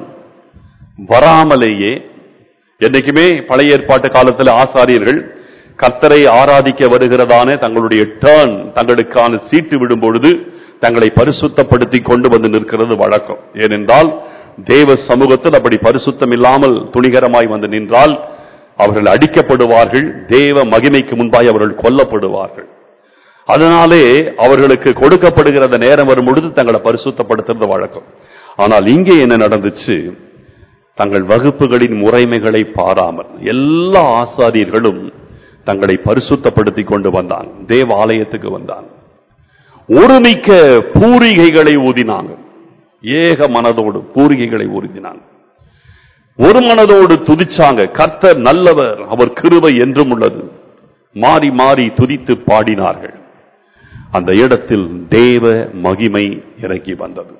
வராமலேயே என்னைக்குமே பழைய ஏற்பாட்டு காலத்தில் ஆசாரியர்கள் கர்த்தரை ஆராதிக்க வருகிறதான தங்களுடைய டேர்ன் தங்களுக்கான சீட்டு விடும் பொழுது தங்களை பரிசுத்தப்படுத்தி கொண்டு வந்து நிற்கிறது வழக்கம் ஏனென்றால் தேவ சமூகத்தில் அப்படி பரிசுத்தம் இல்லாமல் துணிகரமாய் வந்து நின்றால் அவர்கள் அடிக்கப்படுவார்கள் தேவ மகிமைக்கு முன்பாய் அவர்கள் கொல்லப்படுவார்கள் அதனாலே அவர்களுக்கு கொடுக்கப்படுகிற அந்த நேரம் வரும் பொழுது தங்களை பரிசுத்தப்படுத்துறது வழக்கம் ஆனால் இங்கே என்ன நடந்துச்சு தங்கள் வகுப்புகளின் முறைமைகளை பாராமல் எல்லா ஆசாரியர்களும் தங்களை பரிசுத்தப்படுத்தி கொண்டு வந்தாங்க தேவ ஆலயத்துக்கு வந்தாங்க ஒருமிக்க பூரிகைகளை ஊதினாங்க ஏக மனதோடு பூரிகைகளை ஊதினாங்க ஒரு மனதோடு துதிச்சாங்க கர்த்தர் நல்லவர் அவர் கிருபை என்றும் உள்ளது மாறி மாறி துதித்து பாடினார்கள் அந்த இடத்தில் தேவ மகிமை இறங்கி வந்தது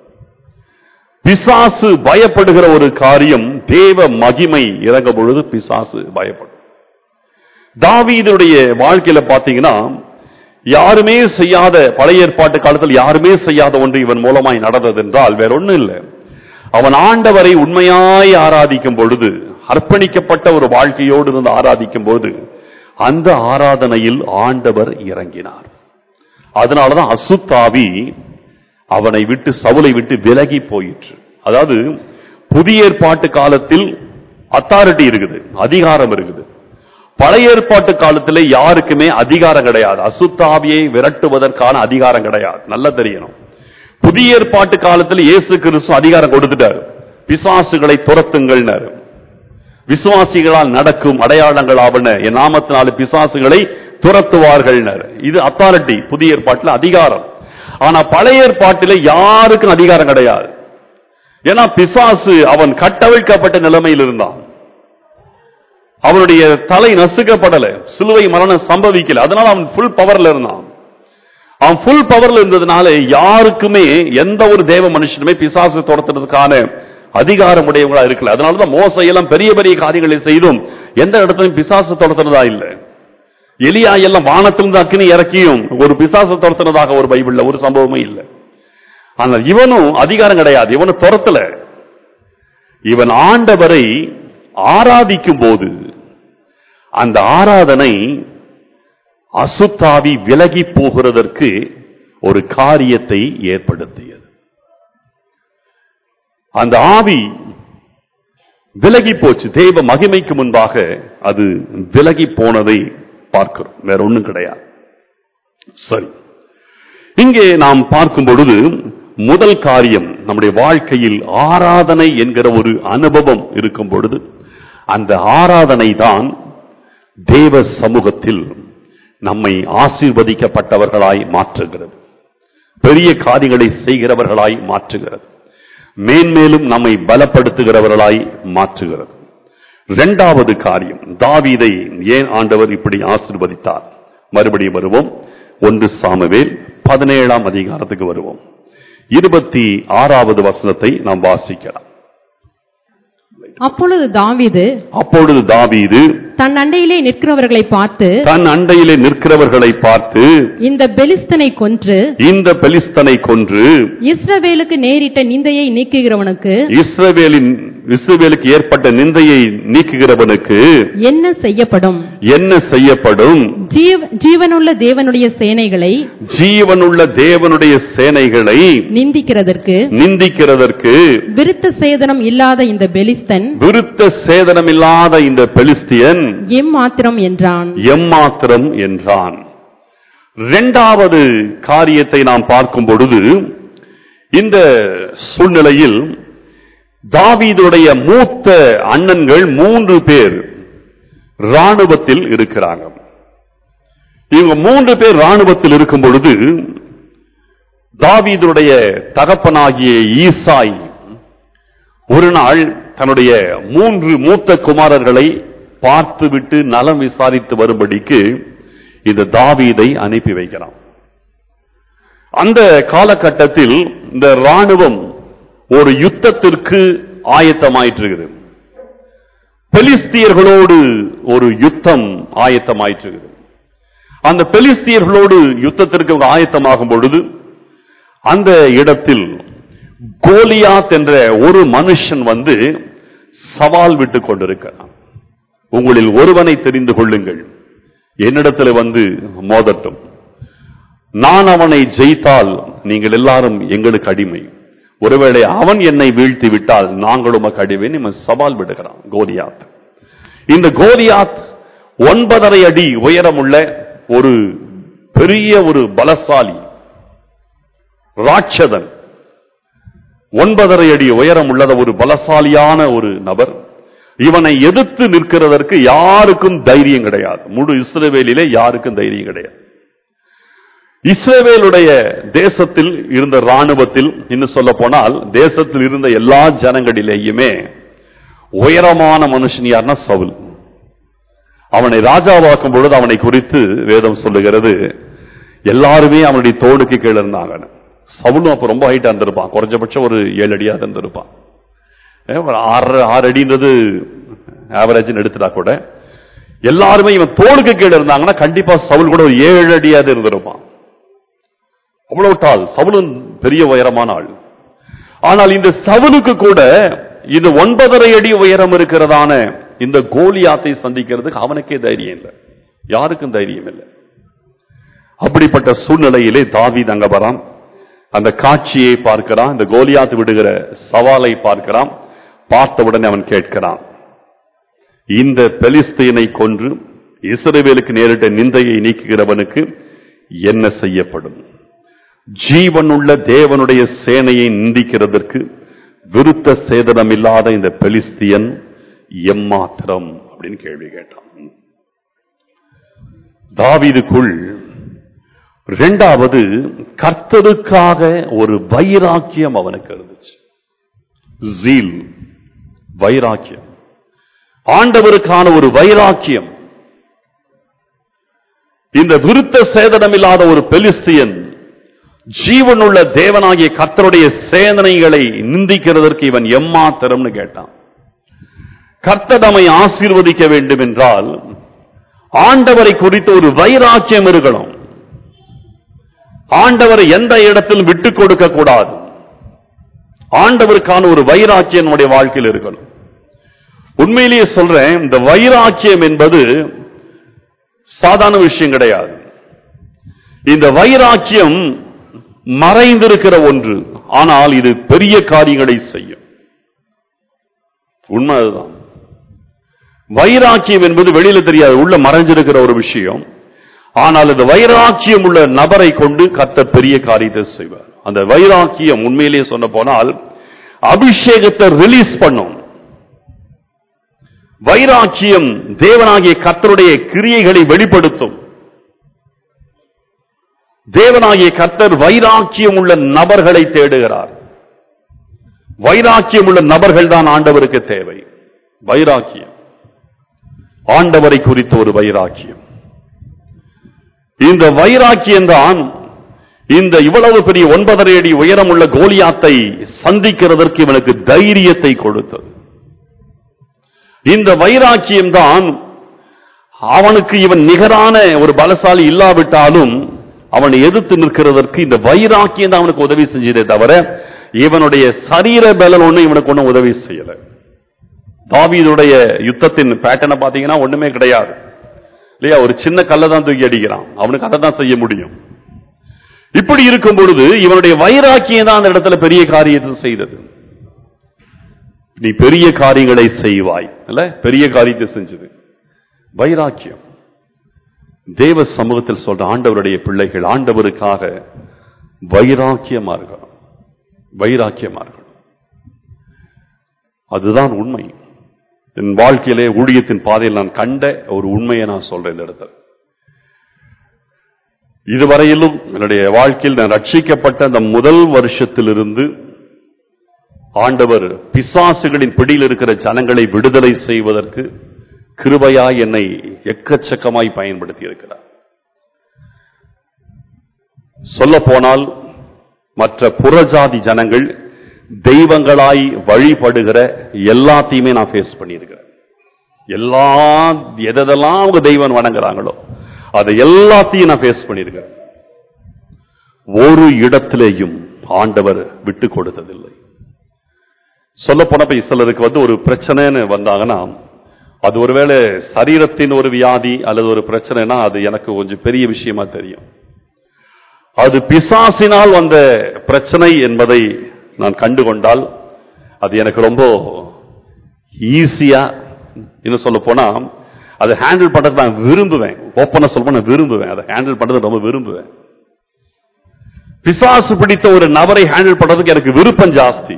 பிசாசு பயப்படுகிற ஒரு காரியம் தேவ மகிமை இறங்க பொழுது பிசாசு பயப்படும் தாவீதுடைய வாழ்க்கையில பாத்தீங்கன்னா யாருமே செய்யாத பழைய ஏற்பாட்டு காலத்தில் யாருமே செய்யாத ஒன்று இவன் மூலமாய் நடந்தது என்றால் வேற ஒண்ணும் இல்லை அவன் ஆண்டவரை உண்மையாய் ஆராதிக்கும் பொழுது அர்ப்பணிக்கப்பட்ட ஒரு வாழ்க்கையோடு இருந்து ஆராதிக்கும் போது அந்த ஆராதனையில் ஆண்டவர் இறங்கினார் அதனாலதான் அசுத்தாவி அவனை விட்டு சவுலை விட்டு விலகி போயிற்று அதாவது புதிய ஏற்பாட்டு காலத்தில் அத்தாரிட்டி இருக்குது அதிகாரம் இருக்குது பழைய ஏற்பாட்டு காலத்தில் யாருக்குமே அதிகாரம் கிடையாது அசுத்தாவியை விரட்டுவதற்கான அதிகாரம் கிடையாது நல்லா தெரியணும் புதிய ஏற்பாட்டு காலத்தில் இயேசு கிறிஸ்து அதிகாரம் கொடுத்துட்டார் பிசாசுகளை துரத்துங்கள்னாரு விசுவாசிகளால் நடக்கும் அடையாளங்கள் ஆவன என் நாமத்தினால பிசாசுகளை துரத்துவார்கள் இது அத்தாரிட்டி புதிய ஏற்பாட்டில் அதிகாரம் ஆனா பழைய ஏற்பாட்டில் யாருக்கும் அதிகாரம் கிடையாது ஏன்னா பிசாசு அவன் கட்டவிழ்க்கப்பட்ட நிலைமையில் இருந்தான் அவனுடைய தலை நசுக்கப்படல சிலுவை மரணம் சம்பவிக்கல அதனால அவன் ஃபுல் பவர்ல இருந்தான் அவன் ஃபுல் பவர்ல இருந்ததுனால யாருக்குமே எந்த ஒரு தேவ மனுஷனுமே பிசாசு துரத்துறதுக்கான அதிகாரம் உடையவங்களா இருக்கல அதனாலதான் மோசையெல்லாம் பெரிய பெரிய காரியங்களை செய்தும் எந்த இடத்துலயும் பிசாசு துரத்துறதா இல்லை எலியா எல்லாம் வானத்திலிருந்து அக்கினி இறக்கியும் ஒரு பிசாசு துரத்துனதாக ஒரு பைபிள்ல ஒரு சம்பவமே இல்லை ஆனால் இவனும் அதிகாரம் கிடையாது இவனும் துரத்தல இவன் ஆண்டவரை ஆராதிக்கும் போது அந்த ஆராதனை அசுத்தாவி விலகி போகிறதற்கு ஒரு காரியத்தை ஏற்படுத்தியது அந்த ஆவி விலகி போச்சு தெய்வ மகிமைக்கு முன்பாக அது விலகி போனதை பார்க்கிறோம் வேற ஒண்ணும் கிடையாது சரி இங்கே நாம் பார்க்கும் பொழுது முதல் காரியம் நம்முடைய வாழ்க்கையில் ஆராதனை என்கிற ஒரு அனுபவம் இருக்கும் பொழுது அந்த ஆராதனை தான் தேவ சமூகத்தில் நம்மை ஆசீர்வதிக்கப்பட்டவர்களாய் மாற்றுகிறது பெரிய காரியங்களை செய்கிறவர்களாய் மாற்றுகிறது மேன்மேலும் நம்மை பலப்படுத்துகிறவர்களாய் மாற்றுகிறது இரண்டாவது காரியம் தாவீதை ஏன் ஆண்டவர் இப்படி ஆசீர்வதித்தார் மறுபடியும் வருவோம் ஒன்று சாமுவேல் பதினேழாம் அதிகாரத்துக்கு வருவோம் இருபத்தி ஆறாவது வசனத்தை நாம் வாசிக்கலாம் அப்பொழுது தாவீது அப்பொழுது தாவீது தன் அண்டையிலே நிற்கிறவர்களை பார்த்து தன் அண்டையிலே நிற்கிறவர்களை பார்த்து இந்த பெலிஸ்தனை கொன்று இந்த பெலிஸ்தனை கொன்று இஸ்ரவேலுக்கு நேரிட்ட நிந்தையை நீக்குகிறவனுக்கு இஸ்ரவேலின் இஸ்ரவேலுக்கு ஏற்பட்ட நிந்தையை நீக்குகிறவனுக்கு என்ன செய்யப்படும் என்ன செய்யப்படும் ஜீவ- ஜீவனுள்ள தேவனுடைய சேனைகளை ஜீவனுள்ள தேவனுடைய சேனைகளை நிந்திக்கிறதற்கு நிந்திக்கிறதற்கு விருத்த சேதனம் இல்லாத இந்த பெலிஸ்தன் விருத்த சேதனமில்லாத இந்த பெலிஸ்தியன் எம்மாத்திரம் என்றான் எம்மாத்திரம் என்றான் இரண்டாவது காரியத்தை நாம் பார்க்கும் பொழுது இந்த சூழ்நிலையில் தாவீதுடைய மூத்த அண்ணன்கள் மூன்று பேர் ராணுவத்தில் இருக்கிறாங்க இவங்க மூன்று பேர் ராணுவத்தில் இருக்கும் பொழுது தாவீதுடைய தகப்பனாகிய ஈசாய் ஒரு நாள் தன்னுடைய மூன்று மூத்த குமாரர்களை பார்த்துவிட்டு நலம் விசாரித்து வரும்படிக்கு இந்த தாவீதை அனுப்பி வைக்கிறான் அந்த காலகட்டத்தில் இந்த ராணுவம் ஒரு யுத்தத்திற்கு ஆயத்தமாயிட்டு இருக்குது பெலிஸ்தியர்களோடு ஒரு யுத்தம் ஆயத்தமாயிட்டு இருக்குது அந்த பெலிஸ்தியர்களோடு யுத்தத்திற்கு அவங்க ஆயத்தமாகும் பொழுது அந்த இடத்தில் கோலியாத் என்ற ஒரு மனுஷன் வந்து சவால் விட்டுக் கொண்டிருக்கிறான் உங்களில் ஒருவனை தெரிந்து கொள்ளுங்கள் என்னிடத்தில் வந்து மோதட்டும் நான் அவனை ஜெயித்தால் நீங்கள் எல்லாரும் எங்களுக்கு அடிமை ஒருவேளை அவன் என்னை வீழ்த்தி விட்டால் நாங்கள் உமக்கு அடிமை இவன் சவால் விடுகிறான் கோலியாத் இந்த கோலியாத் ஒன்பதரை அடி உயரமுள்ள ஒரு பெரிய ஒரு பலசாலி ராட்சதன் ஒன்பதரை அடி உயரம் உள்ளத ஒரு பலசாலியான ஒரு நபர் இவனை எதிர்த்து நிற்கிறதற்கு யாருக்கும் தைரியம் கிடையாது முழு இஸ்ரவேலிலே யாருக்கும் தைரியம் கிடையாது இஸ்ரவேலுடைய தேசத்தில் இருந்த ராணுவத்தில் இன்னும் சொல்ல போனால் தேசத்தில் இருந்த எல்லா ஜனங்களிலேயுமே உயரமான மனுஷன் யாருன்னா சவுல் அவனை ராஜாவாக்கும் பொழுது அவனை குறித்து வேதம் சொல்லுகிறது எல்லாருமே அவனுடைய தோளுக்கு கீழே இருந்தாங்க சவுலும் அப்ப ரொம்ப ஹைட்டா இருந்திருப்பான் குறைஞ்சபட்சம் ஒரு ஏழு அடியா இருந்திருப்பான் ஏ, ஒரு ஆறு ஆறு அடின்றது ஆவரேஜ் எடுத்துட்டா கூட எல்லாருமே இவன் தோளுக்கு கீழே இருந்தாங்கன்னா கண்டிப்பா சவுல் கூட ஒரு ஏழு அடியாவது இருந்திருப்பான் அவ்வளவு டால் சவுலும் பெரிய உயரமான ஆள் ஆனால் இந்த சவுலுக்கு கூட இது ஒன்பதரை அடி உயரம் இருக்கிறதான இந்த கோலியாத்தை சந்திக்கிறதுக்கு அவனுக்கே தைரியம் இல்லை யாருக்கும் தைரியம் இல்லை அப்படிப்பட்ட சூழ்நிலையிலே தாவீது அங்க வரான் அந்த காட்சியை பார்க்கிறான் இந்த கோலியாத்து விடுகிற சவாலை பார்க்கிறான் பார்த்தவுடனே அவன் கேட்கிறான் இந்த பெலிஸ்தீனை கொன்று இஸ்ரவேலுக்கு நேரிட்ட நிந்தையை நீக்குகிறவனுக்கு என்ன செய்யப்படும் ஜீவனுள்ள தேவனுடைய சேனையை நிந்திக்கிறதற்கு விருத்த சேதனமில்லாத இந்த பெலிஸ்தியன் எம்மாத்திரம் அப்படின்னு கேள்வி கேட்டான் தாவீதுக்குள் இரண்டாவது கர்த்தருக்காக ஒரு வைராக்கியம் அவனுக்கு இருந்துச்சு ஜீல் வைராக்கியம் ஆண்டவருக்கான ஒரு வைராக்கியம் இந்த விருத்த சேதனமில்லாத ஒரு பெலிஸ்தியன் ஜீவனுள்ள தேவனாகிய கர்த்தருடைய சேதனைகளை நிந்திக்கிறதற்கு இவன் எம்மாத்திரம்னு கேட்டான் கர்த்தர் நம்மை ஆசீர்வதிக்க வேண்டும் என்றால் ஆண்டவரை குறித்து ஒரு வைராக்கியம் இருக்கணும் ஆண்டவரை எந்த இடத்திலும் விட்டுக் கொடுக்க கூடாது ஆண்டவருக்கான ஒரு வைராக்கியம் நம்முடைய வாழ்க்கையில் இருக்கணும் உண்மையிலேயே சொல்றேன் இந்த வைராக்கியம் என்பது சாதாரண விஷயம் கிடையாது இந்த வைராக்கியம் மறைந்திருக்கிற ஒன்று ஆனால் இது பெரிய காரியங்களை செய்யும் உண்மை அதுதான் வைராக்கியம் என்பது வெளியில தெரியாது உள்ள மறைஞ்சிருக்கிற ஒரு விஷயம் ஆனால் இந்த வைராக்கியம் உள்ள நபரை கொண்டு கர்த்தர் பெரிய காரியத்தை செய்வார் அந்த வைராக்கியம் உண்மையிலேயே சொன்ன போனால் அபிஷேகத்தை ரிலீஸ் பண்ணும் வைராக்கியம் தேவனாகிய கர்த்தருடைய கிரியைகளை வெளிப்படுத்தும் தேவனாகிய கர்த்தர் வைராக்கியம் உள்ள நபர்களை தேடுகிறார் வைராக்கியம் உள்ள நபர்கள் தான் ஆண்டவருக்கு தேவை வைராக்கியம் ஆண்டவரை குறித்த ஒரு வைராக்கியம் இந்த வைராக்கியம் தான் இந்த இவ்வளவு பெரிய ஒன்பதரை அடி உயரமுள்ள கோலியாத்தை சந்திக்கிறதற்கு இவனுக்கு தைரியத்தை கொடுத்தது இந்த வைராக்கியம் தான் அவனுக்கு இவன் நிகரான ஒரு பலசாலி இல்லாவிட்டாலும் அவனை எதிர்த்து நிற்கிறதற்கு இந்த வைராக்கியம் தான் அவனுக்கு உதவி செஞ்சதே தவிர இவனுடைய சரீர பலன் ஒண்ணு இவனுக்கு ஒண்ணும் உதவி செய்யல தாவீதுடைய யுத்தத்தின் பேட்டர்னை பாத்தீங்கன்னா ஒண்ணுமே கிடையாது இல்லையா ஒரு சின்ன கல்லை தான் தூக்கி அடிக்கிறான் அவனுக்கு அதை தான் செய்ய முடியும் இப்படி இருக்கும் பொழுது இவனுடைய வைராக்கியம் தான் அந்த இடத்துல பெரிய காரியத்தை செய்தது நீ பெரிய காரியங்களை செய்வாய் இல்ல பெரிய காரியத்தை செஞ்சது வைராக்கியம் தேவ சமூகத்தில் சொல்ற ஆண்டவருடைய பிள்ளைகள் ஆண்டவருக்காக வைராக்கியமா இருக்கணும் வைராக்கியமா இருக்கணும் அதுதான் உண்மை என் வாழ்க்கையிலே ஊழியத்தின் பாதையில் நான் கண்ட ஒரு உண்மையை நான் சொல்றேன் இந்த இடத்துல இதுவரையிலும் என்னுடைய வாழ்க்கையில் நான் ரட்சிக்கப்பட்ட அந்த முதல் வருஷத்திலிருந்து ஆண்டவர் பிசாசுகளின் பிடியில் இருக்கிற ஜனங்களை விடுதலை செய்வதற்கு கிருபையாய் என்னை எக்கச்சக்கமாய் பயன்படுத்தி இருக்கிறார் சொல்ல போனால் மற்ற புறஜாதி ஜனங்கள் தெய்வங்களாய் வழிபடுகிற எல்லாத்தையுமே நான் ஃபேஸ் பண்ணியிருக்கிறேன் எல்லா எதெல்லாம் அவங்க தெய்வம் வணங்குறாங்களோ அதை எல்லாத்தையும் நான் ஃபேஸ் பண்ணியிருக்கிறேன் ஒரு இடத்திலேயும் ஆண்டவர் விட்டு கொடுத்ததில்லை சொல்ல போனப்ப சிலருக்கு வந்து ஒரு பிரச்சனைன்னு வந்தாங்கன்னா அது ஒருவேளை சரீரத்தின் ஒரு வியாதி அல்லது ஒரு பிரச்சனைனா அது எனக்கு கொஞ்சம் பெரிய விஷயமா தெரியும் அது பிசாசினால் வந்த பிரச்சனை என்பதை நான் கண்டுகொண்டால் அது எனக்கு ரொம்ப ஈஸியா இன்னும் சொல்ல போனா அதை ஹேண்டில் பண்றது நான் விரும்புவேன் ஓப்பனா சொல்ல நான் விரும்புவேன் அதை ஹேண்டில் பண்றது ரொம்ப விரும்புவேன் பிசாசு பிடித்த ஒரு நபரை ஹேண்டில் பண்றதுக்கு எனக்கு விருப்பம் ஜாஸ்தி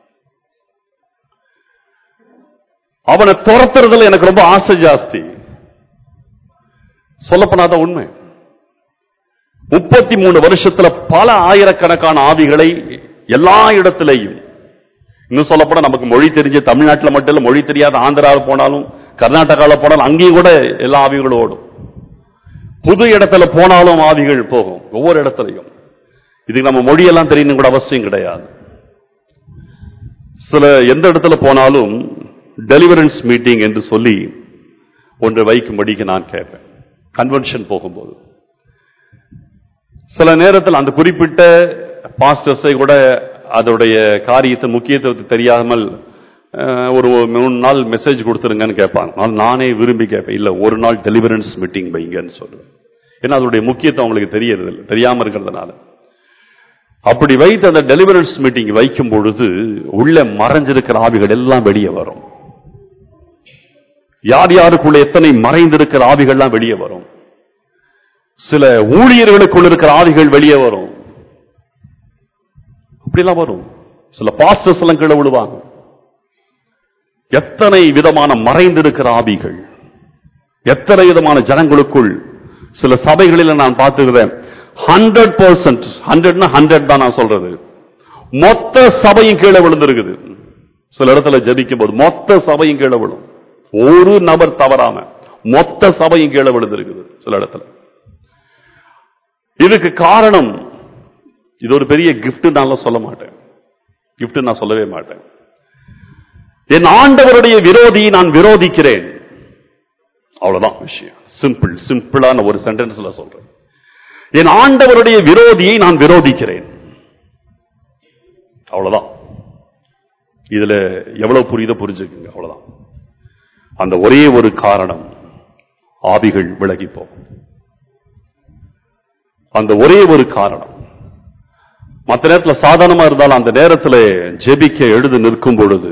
அவனை துரத்துறதுல எனக்கு ரொம்ப ஆசை ஜாஸ்தி சொல்லப்படாத உண்மை முப்பத்தி மூணு வருஷத்துல பல ஆயிரக்கணக்கான ஆவிகளை எல்லா இடத்திலையும் இன்னும் சொல்லப்போனா நமக்கு மொழி தெரிஞ்ச தமிழ்நாட்டில் மட்டும் இல்ல மொழி தெரியாத ஆந்திராவில் போனாலும் கர்நாடகாவில் போனாலும் அங்கேயும் கூட எல்லா ஆவிகளும் ஓடும் புது இடத்துல போனாலும் ஆவிகள் போகும் ஒவ்வொரு இடத்துலையும் இதுக்கு நம்ம மொழியெல்லாம் தெரியணும் கூட அவசியம் கிடையாது சில எந்த இடத்துல போனாலும் டெலிவரன்ஸ் மீட்டிங் என்று சொல்லி ஒன்று வைக்கும்படிக்கு நான் கேட்பேன் கன்வென்ஷன் போகும்போது சில நேரத்தில் அந்த குறிப்பிட்ட பாஸ்டர்ஸை கூட அதோடைய காரியத்தை முக்கியத்துவத்தை தெரியாமல் அஹ், ஒரு மூணு நாள் மெசேஜ் கொடுத்துருங்கன்னு கேட்பாங்க ஆனால் நானே விரும்பி கேட்பேன் இல்ல ஒரு நாள் டெலிவரன்ஸ் மீட்டிங் வைங்கன்னு சொல்லுவேன் ஏன்னா அதோடைய முக்கியத்துவம் அவங்களுக்கு தெரியறதில்லை தெரியாம இருக்கிறதுனால அப்படி வைத்து அந்த டெலிவரன்ஸ் மீட்டிங் வைக்கும் பொழுது உள்ள மறைஞ்சிருக்கிற ஆவிகள் எல்லாம் வெளியே வரும் யார் யாருக்குள்ள எத்தனை மறைந்திருக்கிற ஆவிகள்லாம் வெளியே வரும் சில ஊழியர்களுக்குள் இருக்கிற ஆவிகள் வெளியே வரும் அப்படிலாம் வரும் சில பாஸ்டர்ஸ் எல்லாம் கீழே விழுவாங்க எத்தனை விதமான மறைந்திருக்கிற ஆவிகள் எத்தனை விதமான ஜனங்களுக்குள் சில சபைகளில் நான் பார்த்துக்கிறேன் ஹண்ட்ரட் பர்சன்ட் ஹண்ட்ரட்னா ஹண்ட்ரட் தான் நான் சொல்றது மொத்த சபையும் கீழே விழுந்திருக்குது சில இடத்துல ஜெபிக்கும் போது மொத்த சபையும் கீழே விழும் ஒரு நபர் தவறாம மொத்த சபையும் கீழே விழுந்திருக்குது சில இடத்துல இதுக்கு காரணம் இது ஒரு பெரிய gift நான் சொல்ல மாட்டேன் gift நான் சொல்லவே மாட்டேன் என் ஆண்டவருடைய விரோதியை நான் விரோதிக்கிறேன் அவ்வளவுதான் விஷயம் சிம்பிள் சிம்பிளான ஒரு சென்டென்ஸ்ல சொல்றேன் என் ஆண்டவருடைய விரோதியை நான் விரோதிக்கிறேன் அவ்வளவுதான் இதுல எவ்வளவு புரியுதோ புரிஞ்சுக்குங்க அவ்வளவுதான் அந்த ஒரே ஒரு காரணம் ஆவிகள் விலகி போகும் அந்த ஒரே ஒரு காரணம் மற்ற நேரத்துல சாதாரணமா இருந்தாலும் அந்த நேரத்துல ஜெபிக்க எழுது நிற்கும் பொழுது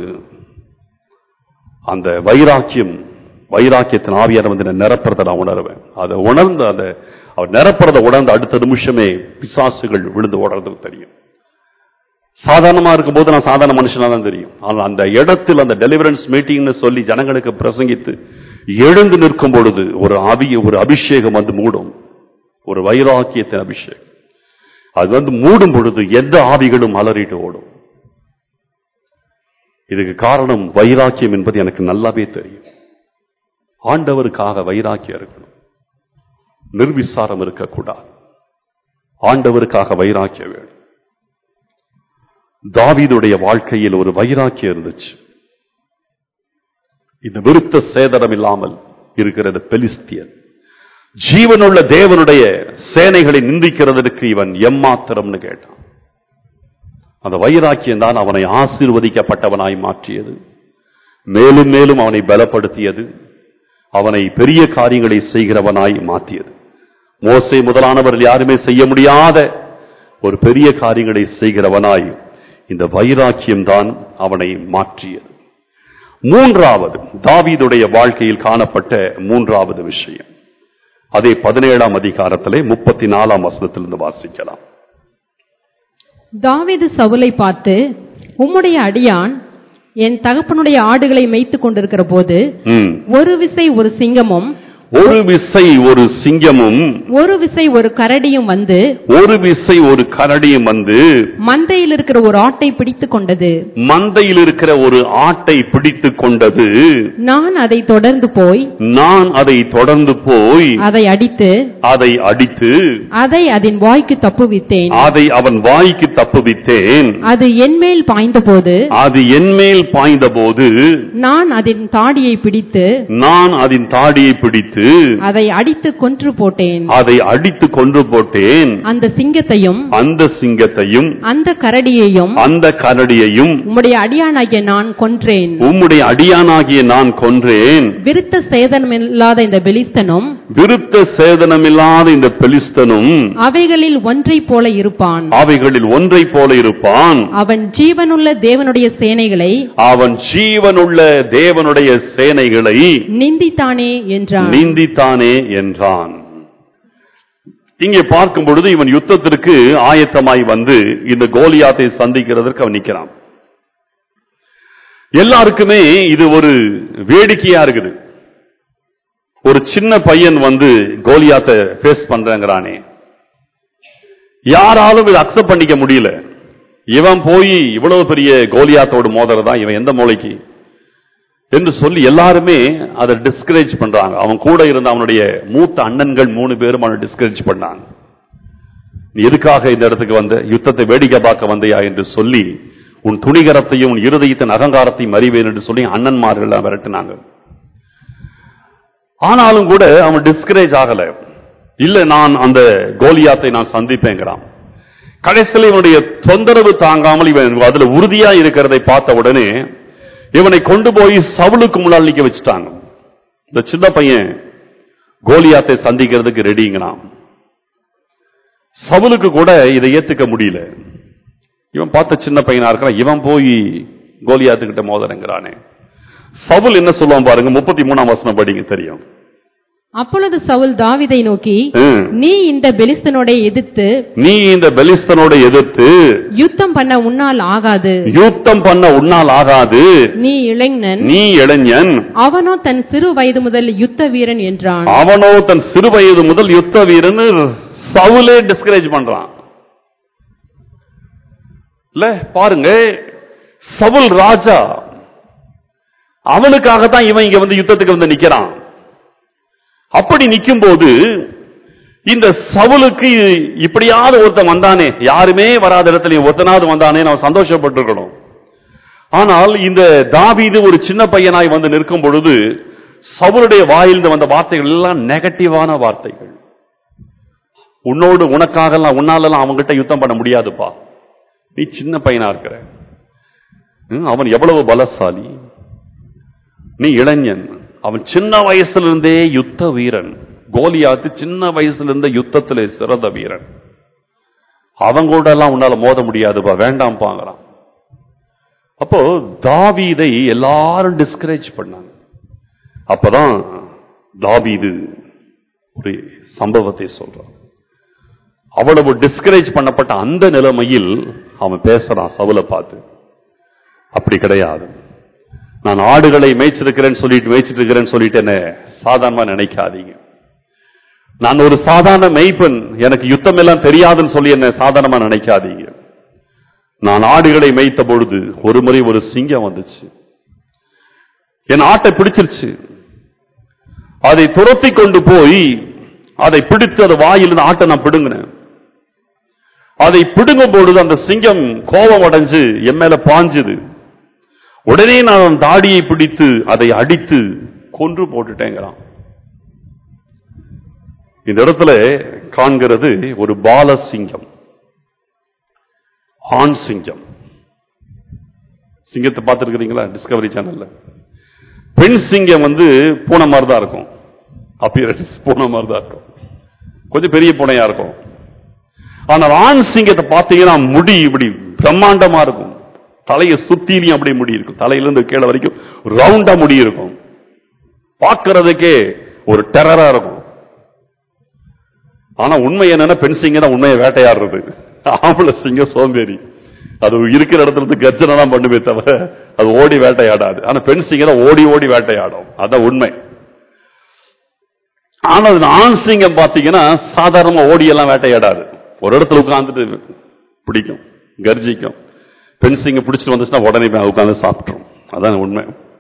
அந்த வைராக்கியம் வைராக்கியத்தின் ஆவியான வந்து என்னை நிரப்புறதை நான் உணர்வேன் அதை உணர்ந்து அந்த அவர் நிரப்புறதை உணர்ந்து அடுத்த நிமிஷமே பிசாசுகள் விழுந்து ஓடுறதுக்கு தெரியும் சாதாரணமா இருக்கும்போது நான் சாதாரண மனுஷனா தான் தெரியும் ஆனால் அந்த இடத்தில் அந்த டெலிவரன்ஸ் மீட்டிங்னு சொல்லி ஜனங்களுக்கு பிரசங்கித்து எழுந்து நிற்கும் பொழுது ஒரு அபி ஒரு அபிஷேகம் வந்து மூடும் ஒரு வைராக்கியத்தின் அபிஷேகம் அது வந்து மூடும் பொழுது எந்த ஆவிகளும் அலறிட்டு ஓடும் இதுக்கு காரணம் வைராக்கியம் என்பது எனக்கு நல்லாவே தெரியும் ஆண்டவருக்காக வைராக்கியம் இருக்கணும் நிர்விசாரம் இருக்கக்கூடாது ஆண்டவருக்காக வைராக்கியம் வேணும் தாவீதுடைய வாழ்க்கையில் ஒரு வைராக்கியம் இருந்துச்சு இந்த விருத்த சேதனம் இல்லாமல் இருக்கிறது பெலிஸ்தியன் ஜீவனுள்ள தேவனுடைய சேனைகளை நிந்திக்கிறதற்கு இவன் எம்மாத்திரம்னு கேட்டான் அந்த வைராக்கியம் தான் அவனை ஆசீர்வதிக்கப்பட்டவனாய் மாற்றியது மேலும் மேலும் அவனை பலப்படுத்தியது அவனை பெரிய காரியங்களை செய்கிறவனாய் மாற்றியது மோசே முதலானவர்கள் யாருமே செய்ய முடியாத ஒரு பெரிய காரியங்களை செய்கிறவனாய் இந்த வைராக்கியம் தான் அவனை மாற்றியது மூன்றாவது தாவீதுடைய வாழ்க்கையில் காணப்பட்ட மூன்றாவது விஷயம் அதே பதினேழாம் அதிகாரத்திலே முப்பத்தி நாலாம் வசனத்திலிருந்து வாசிக்கலாம் தாவீது சவுலை பார்த்து உம்முடைய அடியான் என் தகப்பனுடைய ஆடுகளை மேய்த்துக் கொண்டிருக்கிற போது ம். ஒரு விசை ஒரு சிங்கமும் ஒரு விசை ஒரு சிங்கமும் ஒரு விசை ஒரு கரடியும் வந்து ஒரு விசை ஒரு கரடியும் வந்து மந்தையில் இருக்கிற ஒரு ஆட்டை பிடித்துக் கொண்டது மந்தையில் இருக்கிற ஒரு ஆட்டை பிடித்து கொண்டது நான் அதை தொடர்ந்து போய் நான் அதை தொடர்ந்து போய் அதை அடித்து அதை அடித்து அதை அதன் வாய்க்கு தப்புவித்தேன் அதை அவன் வாய்க்கு தப்புவித்தேன் அது என்மேல் பாய்ந்தபோது அது என்மேல் பாய்ந்தபோது நான் அதன் தாடியை பிடித்து நான் அதன் தாடியை பிடித்து அதை அடித்து கொன்று போட்டேன் அதை அடித்து கொன்று போட்டேன் அந்த சிங்கத்தையும் அந்த சிங்கத்தையும் அந்த கரடியையும் அந்த கரடியையும் உம்முடைய அடியானாகிய நான் கொன்றேன் உம்முடைய அடியானாகிய நான் கொன்றேன் விருத்த சேதனமில்லாத இந்த பெலிஸ்தனும் விருத்த சேதனமில்லாத இந்த பெலிஸ்தனும் அவைகளில் ஒன்றைப் போல இருப்பான் அவைகளில் ஒன்றை போல இருப்பான் அவன் ஜீவனுள்ள தேவனுடைய சேனைகளை அவன் ஜீவனுள்ள தேவனுடைய சேனைகளை நிந்தித்தானே என்றான் நீந்தித்தானே என்றான் இங்கே பார்க்கும் பொழுது இவன் யுத்தத்திற்கு ஆயத்தமாய் வந்து இந்த கோலியாத்தை சந்திக்கிறதற்கு அவன் நிக்கிறான் எல்லாருக்குமே இது ஒரு வேடிக்கையா இருக்குது ஒரு சின்ன பையன் வந்து கோலியாத்தை ஃபேஸ் பண்றேங்கிறானே யாராலும் இதை அக்செப்ட் பண்ணிக்க முடியல இவன் போய் இவ்வளவு பெரிய கோலியாத்தோடு மோதுறதா இவன் எந்த மூளைக்கு என்று சொல்லி எல்லாருமே அதை டிஸ்கரேஜ் பண்றாங்க அவன் கூட இருந்த அவனுடைய மூத்த அண்ணன்கள் மூணு பேரும் அவனை டிஸ்கரேஜ் பண்ணாங்க நீ எதுக்காக இந்த இடத்துக்கு வந்த யுத்தத்தை வேடிக்கை பார்க்க வந்தையா என்று சொல்லி உன் துணிகரத்தையும் உன் இருதயத்தின் அகங்காரத்தையும் அறிவேன் என்று சொல்லி அண்ணன்மார்கள் எல்லாம் விரட்டினாங்க ஆனாலும் கூட அவன் டிஸ்கரேஜ் ஆகல இல்ல நான் அந்த கோலியாத்தை நான் சந்திப்பேங்கிறான் கடைசியில் இவனுடைய தொந்தரவு தாங்காமல் இவன் அதுல உறுதியா இருக்கிறதை பார்த்த உடனே இவனை கொண்டு போய் சவுலுக்கு முன்னால் நிக்க வச்சுட்டாங்க இந்த சின்ன பையன் கோலியாத்தை சந்திக்கிறதுக்கு ரெடிங்களாம் சவுலுக்கு கூட இதை ஏத்துக்க முடியல இவன் பார்த்த சின்ன பையனா இருக்கிறான் இவன் போய் கோலியாத்துக்கிட்ட மோதனங்கிறானே சவுல் என்ன சொல்லுவான் பாருங்க முப்பத்தி மூணாம் வசனம் படிங்க தெரியும் அப்பொழுது சவுல் தாவீதை நோக்கி ம். நீ இந்த பெலிஸ்தனோட எதிர்த்து நீ இந்த பெலிஸ்தனோட எதிர்த்து யுத்தம் பண்ண உன்னால் ஆகாது யுத்தம் பண்ண உன்னால் ஆகாது நீ இளைஞன் நீ இளைஞன் அவனோ தன் சிறு வயது முதல் யுத்த வீரன் என்றான் அவனோ தன் சிறு வயது முதல் யுத்த வீரன் சவுலே டிஸ்கரேஜ் பண்றான் இல்ல பாருங்க சவுல் ராஜா அவனுக்காகத்தான் இவன் இங்க வந்து யுத்தத்துக்கு வந்து நிக்கிறான் அப்படி நிக்கும் போது இந்த சவுலுக்கு இப்படியாவது ஒருத்தன் வந்தானே யாருமே வராத இடத்துல ஒருத்தனாவது வந்தானே நான் சந்தோஷப்பட்டிருக்கணும் ஆனால் இந்த தாவீது ஒரு சின்ன பையனாய் வந்து நிற்கும் பொழுது சவுலுடைய வாயிலிருந்து வந்த வார்த்தைகள் எல்லாம் நெகட்டிவான வார்த்தைகள் உன்னோடு உனக்காகலாம் உன்னாலலாம் அவங்ககிட்ட யுத்தம் பண்ண முடியாதுப்பா நீ சின்ன பையனா இருக்கிற ம், அவன் எவ்வளவு பலசாலி நீ இளைஞன் அவன் சின்ன வயசுல இருந்தே யுத்த வீரன் கோலியாத்து சின்ன வயசுல இருந்த யுத்தத்திலே சிறந்த வீரன் அவன் கூட எல்லாம் உன்னால மோத முடியாதுப்பா வேண்டாம்பாங்கிறான் அப்போ தாவீதை எல்லாரும் டிஸ்கரேஜ் பண்ணாங்க அப்பதான் தாவீது ஒரு சம்பவத்தை சொல்றான் அவ்வளவு டிஸ்கரேஜ் பண்ணப்பட்ட அந்த நிலைமையில் அவன் பேசுறான் சவுல பார்த்து அப்படி கிடையாது நான் ஆடுகளை மேய்ச்சிருக்கிறேன்னு சொல்லிட்டு மேய்ச்சிட்டு இருக்கிறேன்னு சொல்லிட்டு என்ன சாதாரணமா நினைக்காதீங்க நான் ஒரு சாதாரண மெய்ப்பன் எனக்கு யுத்தம் எல்லாம் தெரியாதுன்னு சொல்லி என்ன சாதாரணமா நினைக்காதீங்க நான் ஆடுகளை மேய்த்த பொழுது ஒரு முறை ஒரு சிங்கம் வந்துச்சு என் ஆட்டை பிடிச்சிருச்சு அதை துரத்தி கொண்டு போய் அதை பிடித்து அது வாயிலிருந்து ஆட்டை நான் பிடுங்கினேன் அதை பிடுங்கும் பொழுது அந்த சிங்கம் கோபம் அடைஞ்சு என் மேல பாஞ்சுது உடனே நான் தாடியை பிடித்து அதை அடித்து கொன்று போட்டுட்டேங்கிறான் இந்த இடத்துல காண்கிறது ஒரு பால சிங்கம் ஆண் சிங்கம் சிங்கத்தை பார்த்துருக்கிறீங்களா டிஸ்கவரி சேனல்ல பெண் சிங்கம் வந்து பூனை மாதிரி தான் இருக்கும் அப்பியரன்ஸ் பூனை மாதிரி தான் இருக்கும் கொஞ்சம் பெரிய பூனையா இருக்கும் ஆனால் ஆண் சிங்கத்தை பார்த்தீங்கன்னா முடி இப்படி பிரம்மாண்டமா இருக்கும் தலையை சுத்திலையும் அப்படியே முடி இருக்கும் தலையிலிருந்து கீழே வரைக்கும் ரவுண்டா முடி இருக்கும் பார்க்கறதுக்கே ஒரு டெரரா இருக்கும் ஆனா உண்மை என்னன்னா பெண் சிங்கம் தான் உண்மையை வேட்டையாடுறது ஆம்பளை சிங்கம் சோம்பேறி அது இருக்கிற இடத்துல இருந்து கர்ஜனை தான் பண்ணுமே தவிர அது ஓடி வேட்டையாடாது ஆனா பெண் சிங்கம் தான் ஓடி ஓடி வேட்டையாடும் அதான் உண்மை ஆனா அது ஆண் சிங்கம் பாத்தீங்கன்னா சாதாரணமா ஓடி எல்லாம் வேட்டையாடாது ஒரு இடத்துல உட்கார்ந்துட்டு பிடிக்கும் கர்ஜிக்கும் பெண் சிங்கம் பிடிச்சிட்டு வந்துச்சுன்னா உடனே போய் உட்கார்ந்து சாப்பிட்டுரும் அதான் உண்மை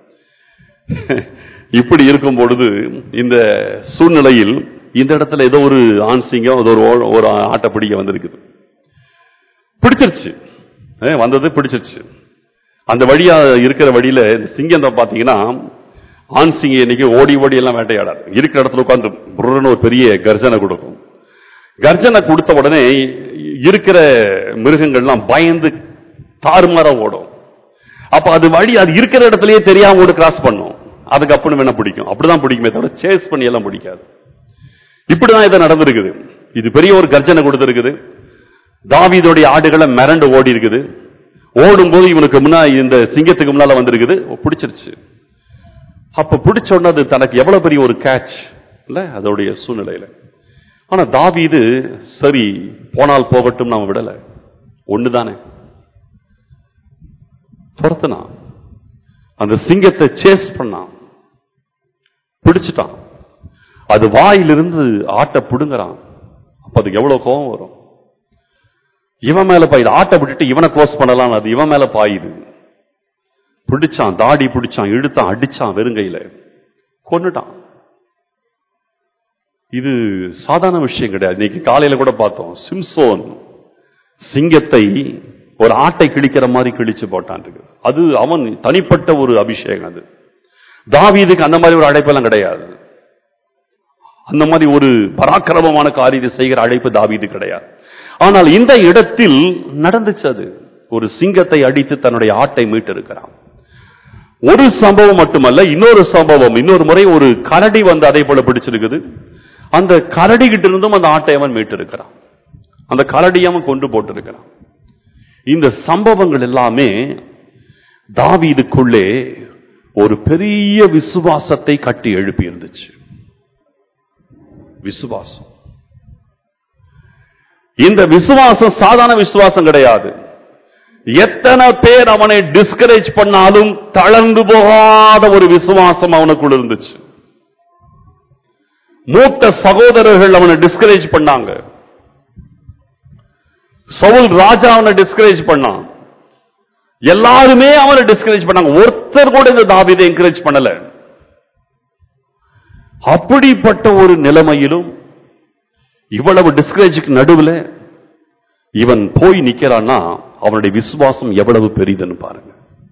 இப்படி இருக்கும் பொழுது இந்த சூழ்நிலையில் இந்த இடத்துல ஏதோ ஒரு ஆண் சிங்கம் ஏதோ ஒரு ஓ- ஒரு ஆட்டை பிடிக்க வந்திருக்குது பிடிச்சிருச்சு ஏ, வந்தது பிடிச்சிருச்சு அந்த வழியா இருக்கிற வழியில இந்த சிங்கம் தான் பாத்தீங்கன்னா ஆண் சிங்கம் இன்னைக்கு ஓடி ஓடி எல்லாம் வேட்டையாடாது இருக்கிற இடத்துல உட்கார்ந்து புருன்னு ஒரு பெரிய கர்ஜனை கொடுக்கும் கர்ஜனை கொடுத்த உடனே இருக்கிற மிருகங்கள்லாம் பயந்து தாறுமாறா ஓடும் அப்ப அது வழி அது இருக்கிற இடத்துலயே தெரியாம ஓடு கிராஸ் பண்ணும் அதுக்கு அப்புறம் வேணா பிடிக்கும் அப்படிதான் பிடிக்குமே தவிர சேஸ் பண்ணி எல்லாம் பிடிக்காது இப்படிதான் இது நடந்திருக்குது இது பெரிய ஒரு கர்ஜனை கொடுத்திருக்குது தாவீதோடைய ஆடுகளை மிரண்டு ஓடி இருக்குது ஓடும்போது இவனுக்கு முன்னாடி இந்த சிங்கத்துக்கு முன்னால வந்திருக்குது பிடிச்சிருச்சு அப்ப பிடிச்ச உடனே அது தனக்கு எவ்வளவு பெரிய ஒரு கேட்ச் இல்ல அதோடைய சூழ்நிலையில ஆனா தாவீது சரி போனால் போகட்டும் நாம விடல ஒண்ணுதானே துரத்துனான் அந்த சிங்கத்தை சேஸ் பண்ணான் பிடிச்சிட்டான் அது வாயிலிருந்து ஆட்டை பிடுங்குறான் அப்ப அதுக்கு எவ்வளவு கோபம் வரும் இவன் மேல பாயுது ஆட்டை விட்டுட்டு இவனை க்ளோஸ் பண்ணலாம் அது இவன் மேல பாயுது பிடிச்சான் தாடி பிடிச்சான் இழுத்தான் அடிச்சான் வெறுங்கையில கொன்னுட்டான் இது சாதாரண விஷயம் கிடையாது இன்னைக்கு காலையில கூட பார்த்தோம் சிம்சோன் சிங்கத்தை ஒரு ஆட்டை கிழிக்கிற மாதிரி கிழிச்சு போட்டான் இருக்கு. அது அவன் தனிப்பட்ட ஒரு அபிஷேகம் அது தாவீதுக்கு அந்த மாதிரி ஒரு அழைப்பெல்லாம் கிடையாது அந்த மாதிரி ஒரு பராக்கிரமமான காரியத்தை செய்கிற அழைப்பு தாவீது கிடையாது ஆனால் இந்த இடத்தில் நடந்துச்சு அது ஒரு சிங்கத்தை அடித்து தன்னுடைய ஆட்டை மீட்டிருக்கிறான் ஒரு சம்பவம் மட்டுமல்ல இன்னொரு சம்பவம் இன்னொரு முறை ஒரு கரடி வந்து அதே போல பிடிச்சிருக்குது அந்த கரடி கிட்ட இருந்தும் அந்த ஆட்டை அவன் மீட்டிருக்கிறான் அந்த கரடியை அவன் கொண்டு போட்டிருக்கிறான் இந்த சம்பவங்கள் எல்லாமே தாவீதுக்குள்ளே ஒரு பெரிய விசுவாசத்தை கட்டி எழுப்பி இருந்துச்சு விசுவாசம் இந்த விசுவாசம் சாதாரண விசுவாசம் கிடையாது எத்தனை பேர் அவனை டிஸ்கரேஜ் பண்ணாலும் தளர்ந்து போகாத ஒரு விசுவாசம் அவனுக்குள்ள இருந்துச்சு மூத்த சகோதரர்கள் அவனை டிஸ்கரேஜ் பண்ணாங்க சவுல் ராஜா அவனை டிஸ்கரேஜ் பண்ணான் எல்லாருமே அவனை டிஸ்கரேஜ் பண்ணாங்க ஒருத்தர் கூட இந்த தாவீதை என்கரேஜ் பண்ணல அப்படிப்பட்ட ஒரு நிலைமையிலும் இவ்வளவு டிஸ்கரேஜுக்கு நடுவுல இவன் போய் நிக்கிறான்னா அவனுடைய விசுவாசம் எவ்வளவு பெரிதுன்னு பாருங்க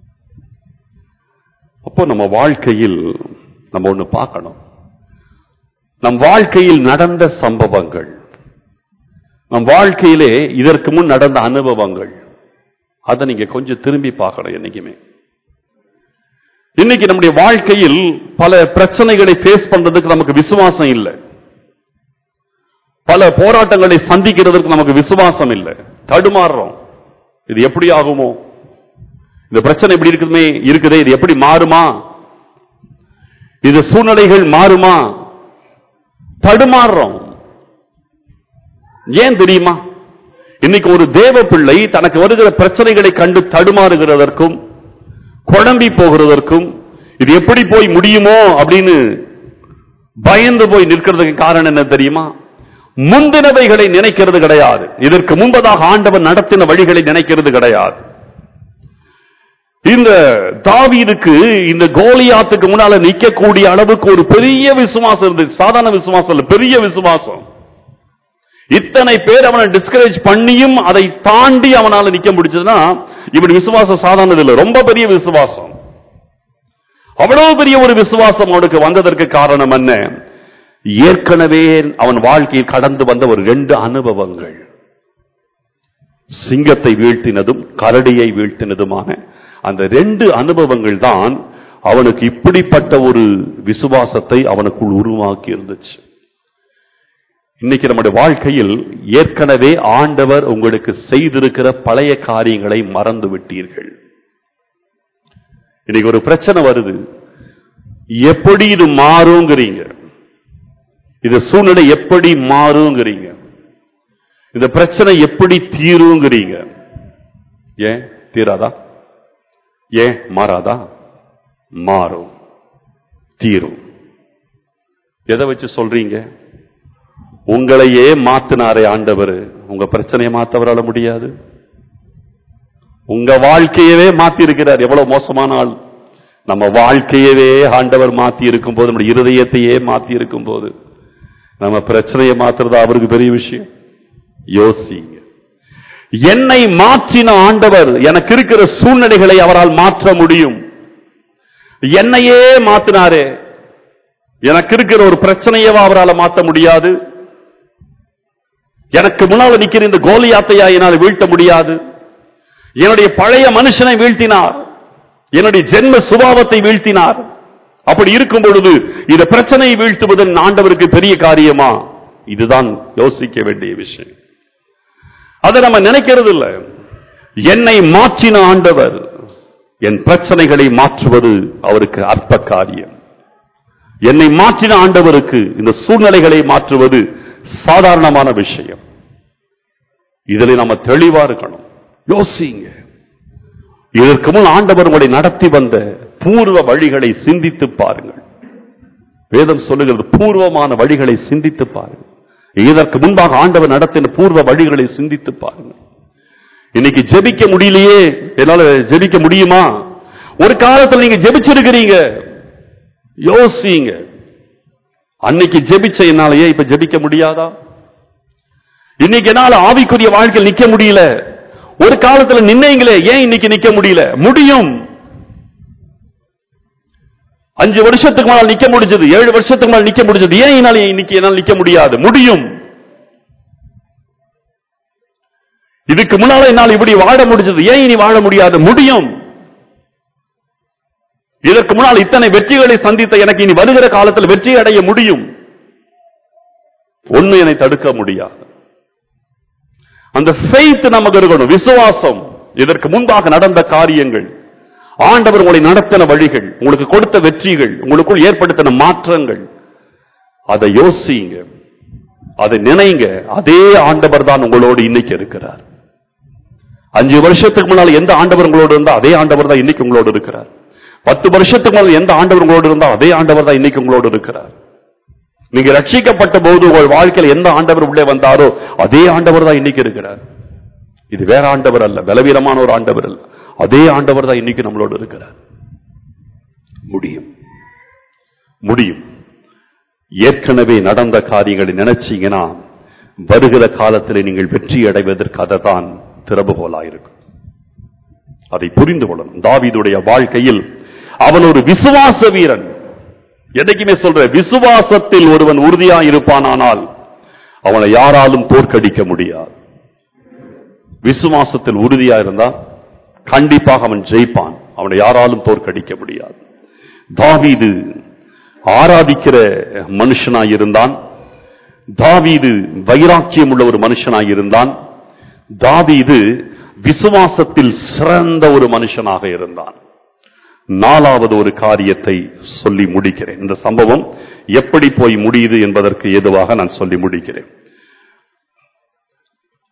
அப்போ நம்ம வாழ்க்கையில் நம்ம ஒண்ணு பார்க்கணும் நம் வாழ்க்கையில் நடந்த சம்பவங்கள் நம் வாழ்க்கையிலே இதற்கு முன் நடந்த அனுபவங்கள் அதை நீங்க கொஞ்சம் திரும்பி பார்க்கணும் என்னைக்குமே இன்னைக்கு நம்முடைய வாழ்க்கையில் பல பிரச்சனைகளை ஃபேஸ் பண்றதுக்கு நமக்கு விசுவாசம் இல்லை பல போராட்டங்களை சந்திக்கிறதுக்கு நமக்கு விசுவாசம் இல்லை தடுமாறுறோம் இது எப்படி ஆகுமோ இந்த பிரச்சனை இப்படி இருக்குமே இருக்குதே இது எப்படி மாறுமா இது சூழ்நிலைகள் மாறுமா தடுமாறுறோம் ஏன் தெரியுமா இன்னைக்கு ஒரு தேவ பிள்ளை தனக்கு வருகிற பிரச்சனைகளை கண்டு தடுமாறுகிறதற்கும் குழம்பி போகிறதற்கும் இது எப்படி போய் முடியுமோ அப்படின்னு பயந்து போய் நிற்கிறதுக்கு காரணம் என்ன தெரியுமா முந்தினவைகளை நினைக்கிறது கிடையாது இதற்கு முன்பதாக ஆண்டவன் நடத்தின வழிகளை நினைக்கிறது கிடையாது இந்த தாவீதுக்கு இந்த கோலியாத்துக்கு முன்னால நிக்கக்கூடிய அளவுக்கு ஒரு பெரிய விசுவாசம் இருந்துச்சு சாதாரண விசுவாசம் இல்ல பெரிய விசுவாசம் இத்தனை பேர் அவனை டிஸ்கரேஜ் பண்ணியும் அதை தாண்டி அவனால நிக்க முடிச்சதுன்னா இவன் விசுவாசம் சாதாரணது இல்லை ரொம்ப பெரிய விசுவாசம் அவ்வளவு பெரிய ஒரு விசுவாசம் அவனுக்கு வந்ததற்கு காரணம் என்ன ஏற்கனவே அவன் வாழ்க்கையில் கடந்து வந்த ஒரு ரெண்டு அனுபவங்கள் சிங்கத்தை வீழ்த்தினதும் கரடியை வீழ்த்தினதுமான அந்த ரெண்டு அனுபவங்கள் தான் அவனுக்கு இப்படிப்பட்ட ஒரு விசுவாசத்தை அவனுக்குள் உருவாக்கி இருந்துச்சு இன்னைக்கு நம்முடைய வாழ்க்கையில் ஏற்கனவே ஆண்டவர் உங்களுக்கு செய்திருக்கிற பழைய காரியங்களை மறந்து விட்டீர்கள் இன்னைக்கு ஒரு பிரச்சனை வருது எப்படி இது மாறுங்கிறீங்க இது சூழ்நிலை எப்படி மாறுங்கிறீங்க இந்த பிரச்சனை எப்படி தீருங்கிறீங்க ஏன் தீராதா ஏன் மாறாதா மாறும் தீரும் எதை வச்சு சொல்றீங்க உங்களையே மாத்தினாரே ஆண்டவர் உங்க பிரச்சனையை மாத்தவரால முடியாது உங்க வாழ்க்கையவே மாத்தி இருக்கிறார் எவ்வளவு மோசமான ஆள் நம்ம வாழ்க்கையவே ஆண்டவர் மாத்தி இருக்கும் போது நம்முடைய இருதயத்தையே மாத்தி இருக்கும் போது நம்ம பிரச்சனையை மாத்துறது அவருக்கு பெரிய விஷயம் யோசிங்க என்னை மாற்றின ஆண்டவர் எனக்கு இருக்கிற சூழ்நிலைகளை அவரால் மாற்ற முடியும் என்னையே மாத்தினாரே எனக்கு இருக்கிற ஒரு பிரச்சனையவா அவரால் மாற்ற முடியாது எனக்கு முன்னால் நிக்கிற இந்த கோலியாத்தையா என்னால் வீழ்த்த முடியாது என்னுடைய பழைய மனுஷனை வீழ்த்தினார் என்னுடைய ஜென்ம சுபாவத்தை வீழ்த்தினார் அப்படி இருக்கும் பொழுது இந்த பிரச்சனையை வீழ்த்துவது ஆண்டவருக்கு பெரிய காரியமா இதுதான் யோசிக்க வேண்டிய விஷயம் அதை நம்ம நினைக்கிறது இல்லை என்னை மாற்றின ஆண்டவர் என் பிரச்சனைகளை மாற்றுவது அவருக்கு அற்ப காரியம் என்னை மாற்றின ஆண்டவருக்கு இந்த சூழ்நிலைகளை மாற்றுவது சாதாரணமான விஷயம் இதில் நம்ம தெளிவா இருக்கணும் யோசிங்க இதற்கு முன் ஆண்டவர் உங்களை நடத்தி வந்த பூர்வ வழிகளை சிந்தித்து பாருங்கள் வேதம் சொல்லுகிறது பூர்வமான வழிகளை சிந்தித்து பாருங்கள் இதற்கு முன்பாக ஆண்டவர் நடத்தின பூர்வ வழிகளை சிந்தித்து பாருங்கள் இன்னைக்கு ஜெபிக்க முடியலையே என்னால ஜெபிக்க முடியுமா ஒரு காலத்தில் நீங்க ஜெபிச்சிருக்கிறீங்க யோசிங்க அன்னைக்கு ஜெபிச்ச என்னாலயே இப்ப ஜெபிக்க முடியாதா இன்னைக்கு என்னால ஆவிக்குரிய வாழ்க்கையில் நிக்க முடியல ஒரு காலத்துல நின்னீங்களே ஏன் இன்னைக்கு நிக்க முடியல முடியும் அஞ்சு வருஷத்துக்கு மேல நிக்க முடிஞ்சது ஏழு வருஷத்துக்கு மேல நிக்க முடிஞ்சது ஏன் என்னால இன்னைக்கு என்னால் நிக்க முடியாது முடியும் இதுக்கு முன்னால என்னால் இப்படி வாழ முடிஞ்சது ஏன் இனி வாழ முடியாது முடியும் இதற்கு முன்னால் இத்தனை வெற்றிகளை சந்தித்த எனக்கு இனி வருகிற காலத்தில் வெற்றி அடைய முடியும் ஒண்ணு என்னை தடுக்க முடியாது அந்த ஃபெய்த் நமக்கு இருக்கணும் விசுவாசம் இதற்கு முன்பாக நடந்த காரியங்கள் ஆண்டவர் உங்களை நடத்தின வழிகள் உங்களுக்கு கொடுத்த வெற்றிகள் உங்களுக்குள் ஏற்படுத்தின மாற்றங்கள் அதை யோசிங்க அதை நினைங்க அதே ஆண்டவர் தான் உங்களோடு இன்னைக்கு இருக்கிறார் அஞ்சு வருஷத்துக்கு முன்னால் எந்த ஆண்டவர் உங்களோடு இருந்தா அதே ஆண்டவர் தான் இன்னைக்கு உங்களோடு இருக்கிறார் பத்து வருஷத்துக்கு முன்னால் எந்த ஆண்டவர் உங்களோடு இருந்தா அதே ஆண்டவர் தான் இன்னைக்கு உங்களோடு இருக்கிறார் நீங்க ரட்சிக்கப்பட்ட போது உங்கள் வாழ்க்கையில் எந்த ஆண்டவர் உள்ளே வந்தாரோ அதே ஆண்டவர் தான் இன்னைக்கு இருக்கிறார் இது வேற ஆண்டவர் அல்ல பலவீனமான ஒரு ஆண்டவர் அல்ல அதே ஆண்டவர் தான் இன்னைக்கு நம்மளோடு இருக்கிறார் முடியும் முடியும் ஏற்கனவே நடந்த காரியங்களை நினைச்சீங்கன்னா வருகிற காலத்தில் நீங்கள் வெற்றி அடைவதற்கு அதை தான் திறவுகோலாயிருக்கும் அதை புரிந்து கொள்ளணும் தாவீதுடைய வாழ்க்கையில் அவன் ஒரு விசுவாச வீரன் எதைக்குமே சொல்ற விசுவாசத்தில் ஒருவன் உறுதியா இருப்பானானால் அவனை யாராலும் தோற்கடிக்க முடியாது விசுவாசத்தில் உறுதியா இருந்தா கண்டிப்பாக அவன் ஜெயிப்பான் அவனை யாராலும் தோற்கடிக்க முடியாது தாவீது ஆராதிக்கிற மனுஷனாய் இருந்தான் தாவீது வைராக்கியம் உள்ள ஒரு மனுஷனாய் இருந்தான் தாவீது விசுவாசத்தில் சிறந்த ஒரு மனுஷனாக இருந்தான் நாலாவது ஒரு காரியத்தை சொல்லி முடிக்கிறேன் இந்த சம்பவம் எப்படி போய் முடியுது என்பதற்கு ஏதுவாக நான் சொல்லி முடிக்கிறேன்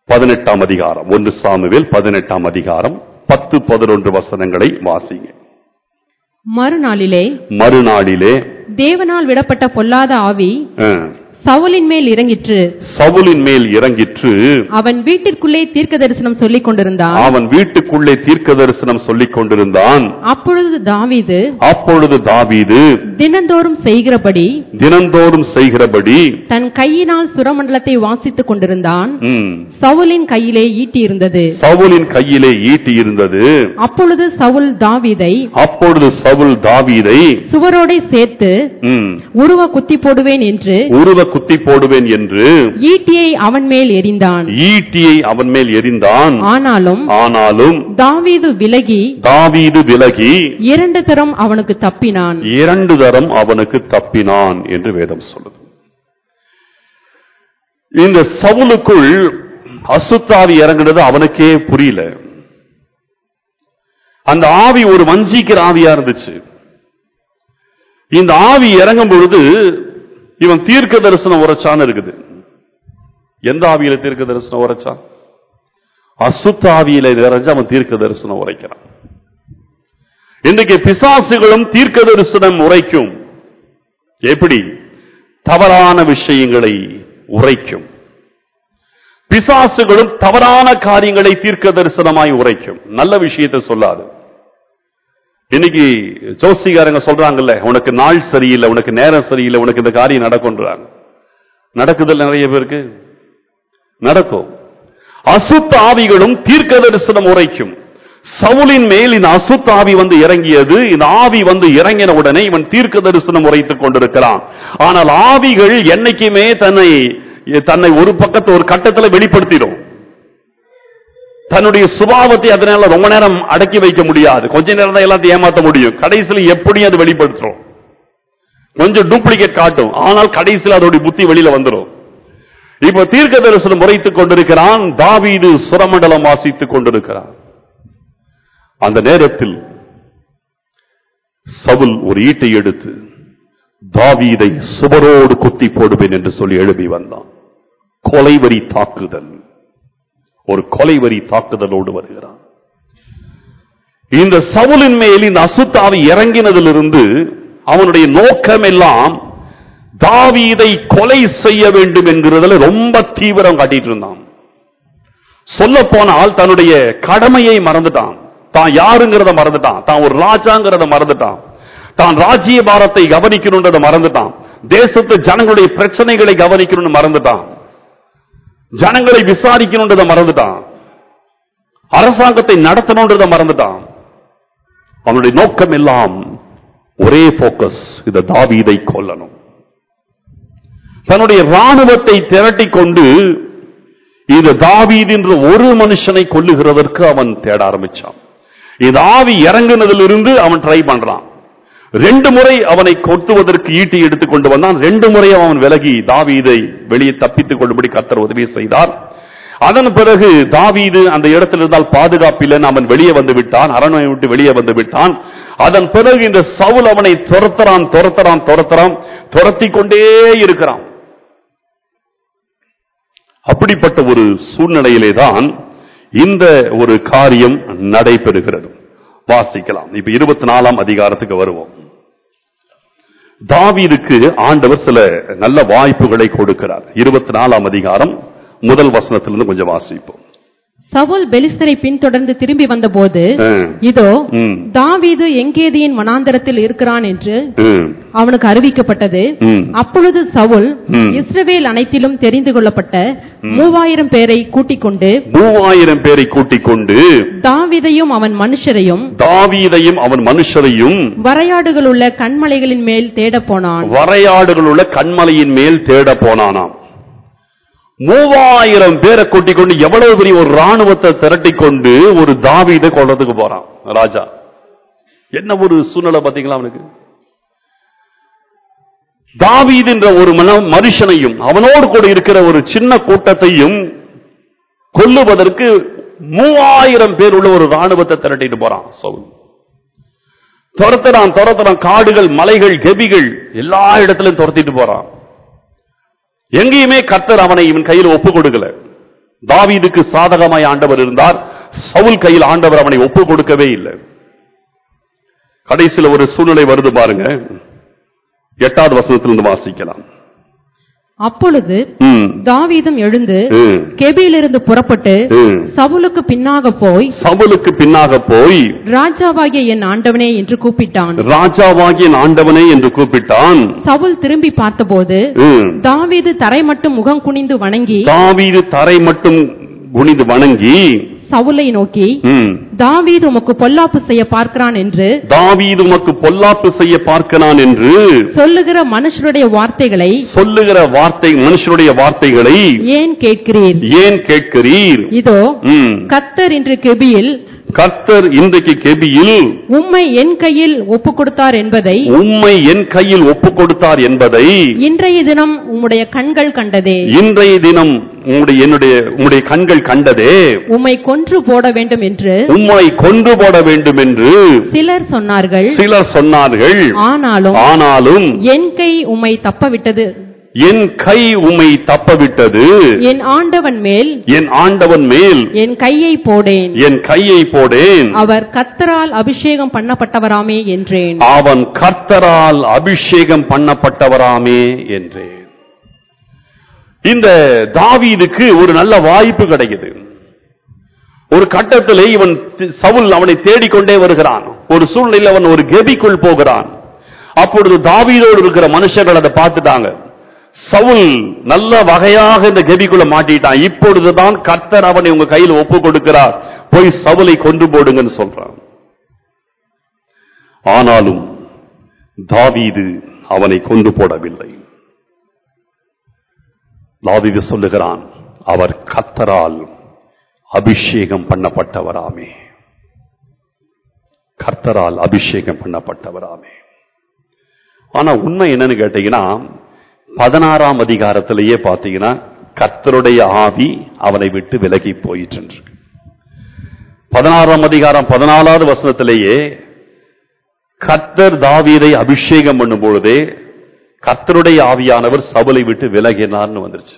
பதினெட்டாம் அதிகாரம் ஒன்று சாமுவேல் பதினெட்டாம் அதிகாரம் பத்து பதினொன்று வசனங்களை வாசிங்க மறுநாளிலே மறுநாளிலே தேவனால் விடப்பட்ட பொல்லாத ஆவி அஹ், சவுலின் மேல் இறங்கிற்று சவுலின் மேல் இறங்கிற்று அவன் வீட்டிற்குள்ளே தீர்க்க தரிசனம் சொல்லிக் கொண்டிருந்தான் அவன் வீட்டுக்குள்ளே தீர்க்க தரிசனம் சொல்லிக் கொண்டிருந்தான் அப்பொழுது தாவீது அப்பொழுது தாவீது தினந்தோறும் செய்கிறபடி தினந்தோறும் செய்கிறபடி தன் கையினால் சுரமண்டலத்தை வாசித்துக் கொண்டிருந்தான் ம், சவுலின் கையிலே ஈட்டி இருந்தது சவுலின் கையிலே ஈட்டி இருந்தது அப்பொழுது சவுல் தாவீதை அப்பொழுது சவுல் தாவீதை சுவரோடே சேர்த்து ம், உருவ குத்தி போடுவேன் என்று உருவ குத்தி போடுவேன் என்று ஈட்டியை அவன் மேல் எறிந்தான் ஈட்டியை அவன் மேல் எறிந்தான் ஆனாலும் ஆனாலும் தாவீது விலகி தாவீது விலகி இரண்டு தரம் அவனுக்கு தப்பினான் இரண்டு தரம் அவனுக்கு தப்பினான் என்று வேதம் சொல்லுது இந்த சவுலுக்குள் அசுத்தாவி இறங்குனது அவனுக்கே புரியல அந்த ஆவி ஒரு வஞ்சிக்கிற ஆவியா இருந்துச்சு இந்த ஆவி இறங்கும் பொழுது இவன் தீர்க்க தரிசனம் உரைச்சான்னு இருக்குது எந்த ஆவியில தீர்க்க தரிசனம் உரைச்சான் அசுத்த ஆவியில நிறைஞ்சு அவன் தீர்க்க தரிசனம் உரைக்கிறான் இன்றைக்கு பிசாசுகளும் தீர்க்க தரிசனம் உரைக்கும் எப்படி தவறான விஷயங்களை உரைக்கும் பிசாசுகளும் தவறான காரியங்களை தீர்க்க தரிசனமாய் உரைக்கும் நல்ல விஷயத்தை சொல்லாது இன்னைக்கு ஜோசிகாரங்க சொல்றாங்கல்ல உனக்கு நாள் சரியில்லை உனக்கு நேரம் சரியில்லை உனக்கு இந்த காரியம் நடக்கும்ன்றாங்க நடக்குதல் நிறைய பேருக்கு நடக்கும் அசுத்த ஆவிகளும் தீர்க்க தரிசனம் உரைக்கும் சவுலின் மேல் இந்த அசுத்த ஆவி வந்து இறங்கியது இந்த ஆவி வந்து இறங்கின உடனே இவன் தீர்க்க தரிசனம் உரைத்துக் கொண்டிருக்கிறான் ஆனால் ஆவிகள் என்னைக்குமே தன்னை தன்னை ஒரு பக்கத்து ஒரு கட்டத்துல வெளிப்படுத்திடும் தன்னுடைய சுபாவத்தை அதனால ரொம்ப நேரம் அடக்கி வைக்க முடியாது கொஞ்ச நேரம் தான் எல்லாத்தையும் ஏமாத்த முடியும் கடைசியில் எப்படியும் அது வெளிப்படுத்தும் கொஞ்சம் டூப்ளிகேட் காட்டும் ஆனால் கடைசியில் அதோடைய புத்தி வெளியில வந்துடும் இப்ப தீர்க்க தரிசனம் உரைத்துக் கொண்டிருக்கிறான் தாவீது சுரமண்டலம் வாசித்துக் கொண்டிருக்கிறான் அந்த நேரத்தில் சவுல் ஒரு ஈட்டை எடுத்து தாவீதை சுவரோடு குத்தி போடுவேன் என்று சொல்லி எழுப்பி வந்தான் கொலைவரி தாக்குதல் ஒரு கொலைவரி தாக்குதலோடு வருகிறான் இந்த சவுலின் மேல் இந்த அசுத்தாவி இறங்கினதிலிருந்து அவனுடைய நோக்கம் எல்லாம் தாவீதை கொலை செய்ய வேண்டும் என்கிறதுல ரொம்ப தீவிரம் காட்டிட்டு இருந்தான் சொல்ல போனால் தன்னுடைய கடமையை மறந்துட்டான் தான் யாருங்கிறத மறந்துட்டான் தான் ஒரு ராஜாங்கிறத மறந்துட்டான் தான் ராஜ்ய பாரத்தை கவனிக்கணுன்றத மறந்துட்டான் தேசத்து ஜனங்களுடைய பிரச்சனைகளை கவனிக்கணும்னு மறந்துட்டான் ஜனங்களை விசாரிக்கணுன்றத மறந்துட்டான் அரசாங்கத்தை நடத்தணுன்றத மறந்துட்டான் அவனுடைய நோக்கம் எல்லாம் ஒரே போக்கஸ் இந்த தாவீதை கொல்லணும் தன்னுடைய ராணுவத்தை திரட்டிக் கொண்டு இந்த தாவீது என்ற ஒரு மனுஷனை கொல்லுகிறதற்கு அவன் தேட ஆரம்பிச்சான் இந்த ஆவி இறங்குனதிலிருந்து அவன் ட்ரை பண்றான் ரெண்டு முறை அவனை கொத்துவதற்கு ஈட்டி எடுத்துக் கொண்டு வந்தான் ரெண்டு முறை அவன் விலகி தாவீதை வெளியே தப்பித்துக் கொள்ளும்படி கர்த்தர் உதவி செய்தார் அதன் பிறகு தாவீது அந்த இடத்தில் இருந்தால் பாதுகாப்பில்லைன்னு அவன் வெளியே வந்து விட்டான் அரண்மனை விட்டு வெளியே வந்து விட்டான் அதன் பிறகு இந்த சவுல் அவனை துரத்துறான் துரத்துறான் துரத்துறான் துரத்தி கொண்டே இருக்கிறான் அப்படிப்பட்ட ஒரு சூழ்நிலையிலே தான் இந்த ஒரு காரியம் நடைபெறுகிறது வாசிக்கலாம் இப்ப இருபத்தி நாலாம் அதிகாரத்துக்கு வருவோம் தாவீதுக்கு ஆண்டவர் சில நல்ல வாய்ப்புகளை கொடுக்கிறார் இருபத்தி நாலாம் அதிகாரம் முதல் வசனத்திலிருந்து கொஞ்சம் வாசிப்போம் சவுல் பெலிஸ்தரை பின்தொடர்ந்து திரும்பி வந்தபோது ஆ, இதோ ம், தாவீது எங்கேதியின் வனாந்தரத்தில் இருக்கிறான் என்று ம், அவனுக்கு அறிவிக்கப்பட்டது ம். அப்பொழுது சவுல் ம். இஸ்ரவேல் அனைத்திலும் தெரிந்து கொள்ளப்பட்ட மூவாயிரம் பேரை கூட்டிக் கொண்டு மூவாயிரம் பேரை கூட்டிக் கொண்டு தாவீதையும் அவன் மனுஷரையும் தாவீதையும் அவன் மனுஷரையும் வரையாடுகள் உள்ள கண்மலைகளின் மேல் தேடப் போனான் வரையாடுகள் உள்ள கண்மலையின் மேல் தேட போனானாம் மூவாயிரம் பேரை கூட்டிக் கொண்டு எவ்வளவு பெரிய ஒரு ராணுவத்தை திரட்டிக் கொண்டு ஒரு தாவீதை கொள்றதுக்கு போறான் ராஜா என்ன ஒரு சூழ்நிலை பாத்தீங்களா அவனுக்கு தாவீது என்ற ஒரு மன- மனுஷனையும் அவனோடு கூட இருக்கிற ஒரு சின்ன கூட்டத்தையும் கொல்லுவதற்கு மூவாயிரம் பேர் உள்ள ஒரு ராணுவத்தை திரட்டிட்டு போறான் சவுல் துரத்துறான் துரத்துறான் காடுகள் மலைகள் கெபிகள் எல்லா இடத்திலும் துரத்திட்டு போறான் எங்கேயுமே கர்த்தர் அவனை இவன் கையில் ஒப்பு கொடுக்கல தாவீதுக்கு சாதகமாய் ஆண்டவர் இருந்தார் சவுல் கையில் ஆண்டவர் அவனை ஒப்பு கொடுக்கவே இல்லை கடைசியில் ஒரு சூழ்நிலை வருது பாருங்க எட்டாவது வசனத்திலிருந்து வாசிக்கலாம் அப்பொழுது ம், தாவீதும் எழுந்து ம், கெபியிலிருந்து புறப்பட்டு ம். சவுலுக்கு பின்னாக போய் சவுலுக்கு பின்னாக போய் ராஜாவாகிய என் ஆண்டவனே என்று கூப்பிட்டான் ராஜாவாகிய ஆண்டவனே என்று கூப்பிட்டான் சவுல் திரும்பி பார்த்தபோது ம். தாவீது தரை மட்டும் முகம் குனிந்து வணங்கி தாவீது தரை மட்டும் குனிந்து வணங்கி சவுலை நோக்கி ம், தாவீது உமக்கு பொல்லாப்பு செய்ய பார்க்கிறான் என்று தாவீது உமக்கு பொல்லாப்பு செய்ய பார்க்கிறான் என்று சொல்லுகிற மனுஷருடைய வார்த்தைகளை சொல்லுகிற வார்த்தை மனுஷனுடைய வார்த்தைகளை ஏன் கேட்கிறீர் ஏன் கேட்கிறீர் இதோ ம். கத்தர் இன்று கெபியில் கர்த்தர் இன்றைக்கு கெபியில் உம்மை என் கையில் ஒப்பு கொடுத்தார் என்பதை உம்மை என் கையில் ஒப்பு கொடுத்தார் என்பதை இன்றைய தினம் உம்முடைய கண்கள் கண்டதே இன்றைய தினம் உம்முடைய என்னுடைய உம்முடைய கண்கள் கண்டதே உம்மை கொன்று போட வேண்டும் என்று உம்மை கொன்று போட வேண்டும் என்று சிலர் சொன்னார்கள் சிலர் சொன்னார்கள் ஆனாலும் ஆனாலும் என் கை உம்மை தப்பவிட்டது என் கை உம்மை தப்பவிட்டது என் ஆண்டவன் மேல் என் ஆண்டவன் மேல் என் கையை போடேன் என் கையை போடேன் அவர் கத்தரால் அபிஷேகம் பண்ணப்பட்டவராமே என்றேன் அவன் கர்த்தரால் அபிஷேகம் பண்ணப்பட்டவராமே என்றேன் இந்த தாவீதுக்கு ஒரு நல்ல வாய்ப்பு கிடைக்குது ஒரு கட்டத்திலே இவன் தி- சவுல் அவனை தேடிக்கொண்டே வருகிறான் ஒரு சூழ்நிலையில் அவன் ஒரு கெபிக்குள் போகிறான் அப்பொழுது தாவீதோடு இருக்கிற மனுஷர்கள் அதை பார்த்துட்டாங்க சவுல் நல்ல வகையாக இந்த கெபிக்குள்ள மாட்டிட்டான் இப்பொழுதுதான் கர்த்தர் அவனை உங்க கையில் ஒப்பு கொடுக்கிறார் போய் சவுலை கொண்டு போடுங்கன்னு சொல்றான் ஆனாலும் தாவீது அவனை கொண்டு போடவில்லை தாவீது சொல்லுகிறான் அவர் கத்தரால் அபிஷேகம் பண்ணப்பட்டவராமே கர்த்தரால் அபிஷேகம் பண்ணப்பட்டவராமே ஆனா உண்மை என்னன்னு கேட்டீங்கன்னா பதினாறாம் அதிகாரத்திலேயே பார்த்தீங்கன்னா கர்த்தருடைய ஆவி அவனை விட்டு விலகி போயிட்டு இருக்கு. பதினாறாம் அதிகாரம் பதினாலாவது வசனத்திலேயே கர்த்தர் தாவீதை அபிஷேகம் பண்ணும் பொழுதே கர்த்தருடைய ஆவியானவர் சபலை விட்டு விலகினார்னு வந்துருச்சு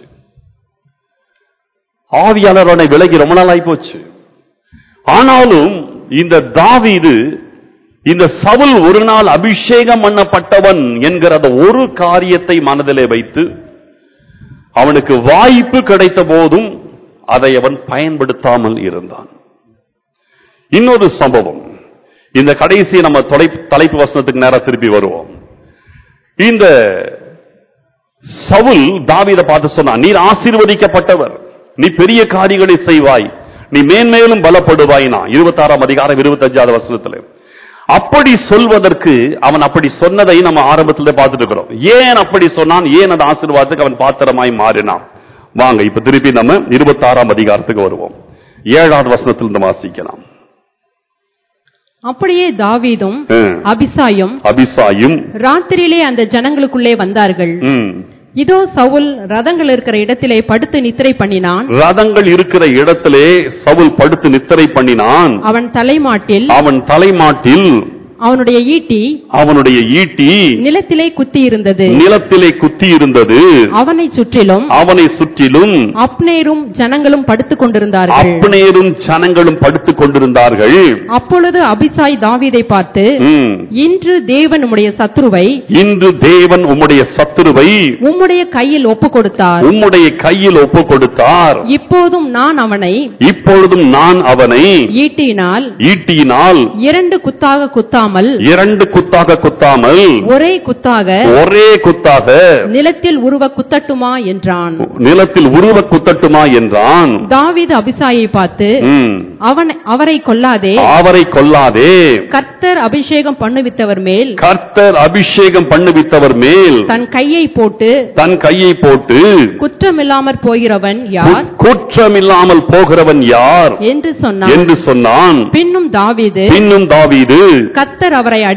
ஆவியானவர் அவனை விலகி ரொம்ப நாள் ஆகி போச்சு ஆனாலும் இந்த தாவீது இந்த சவுல் ஒரு நாள் அபிஷேகம் பண்ணப்பட்டவன் என்கிற அந்த ஒரு காரியத்தை மனதிலே வைத்து அவனுக்கு வாய்ப்பு கிடைத்த போதும் அதை அவன் பயன்படுத்தாமல் இருந்தான் இன்னொரு சம்பவம் இந்த கடைசி நம்ம தொலை- தலைப்பு வசனத்துக்கு நேரா திருப்பி வருவோம் இந்த சவுல் தாவீதை பார்த்து சொன்னான் நீர் ஆசீர்வதிக்கப்பட்டவர் நீ பெரிய காரியங்களை செய்வாய் நீ மேன்மேலும் பலப்படுவாய்னா இருபத்தாறாம் அதிகாரம் இருபத்தஞ்சாவது வசனத்துல அப்படி சொல்வதற்கு அவன் அப்படி சொன்னதை நம்ம ஆரம்பத்துல பார்த்துட்டு இருக்கிறோம் ஏன் அப்படி சொன்னான் ஏன் அந்த ஆசீர்வாதத்துக்கு அவன் பாத்திரமாய் மாறினான் வாங்க இப்ப திருப்பி நம்ம இருபத்தாறாம் அதிகாரத்துக்கு வருவோம் ஏழாவது வசனத்திலிருந்து வாசிக்கலாம் அப்படியே தாவீதும் ம். அபிசாயும் அபிசாயும் ராத்திரியிலே அந்த ஜனங்களுக்குள்ளே வந்தார்கள் ம், இதோ சவுல் ரதங்கள் இருக்கிற இடத்திலே படுத்து நித்திரை பண்ணினான் ரதங்கள் இருக்கிற இடத்திலே சவுல் படுத்து நித்திரை பண்ணினான் அவன் தலைமாட்டில் அவன் தலைமாட்டில் அவனுடைய ஈட்டி அவனுடைய ஈட்டி நிலத்திலே குத்தி இருந்தது நிலத்திலே குத்தி இருந்தது அவனை சுற்றிலும் அவனை சுற்றிலும் அப்னேரும் ஜனங்களும் படுத்துக் கொண்டிருந்தார்கள் அப்னேரும் ஜனங்களும் படுத்துக் கொண்டிருந்தார்கள் அப்பொழுது அபிசாய் தாவீதை பார்த்து ம். இன்று தேவன் உம்முடைய சத்ருவை இன்று தேவன் உம்முடைய சத்துருவை உம்முடைய கையில் ஒப்பு கொடுத்தார் உம்முடைய கையில் ஒப்பு கொடுத்தார் இப்போதும் நான் அவனை இப்பொழுதும் நான் அவனை ஈட்டியினால் ஈட்டியினால் இரண்டு குத்தாக குத்தாமல் இரண்டு குத்தாக குத்தாமல் ஒரே குத்தாக ஒரே குத்தாக நிலத்தில் உருவ குத்தட்டுமா என்றான் நிலத்தில் உருவ குத்தட்டுமா என்றான் தாவீது அபிசாயை பார்த்து ம். அவன் அவரை கொல்லாதே அவரை கொல்லாதே கர்த்தர் அபிஷேகம் பண்ணுவித்தவர் மேல் கர்த்தர் அபிஷேகம் பண்ணுவித்தவர் மேல் தன் கையை போட்டு தன் கையை போட்டு குற்றமில்லாமற் போகிறவன் யார் குற்- குற்றமில்லாமல் போகிறவன் யார் என்று சொன்னான் என்று சொன்னான் பின்னும் தாவீது பின்னும் தாவீது கர்த்தர் அவரை அடித்து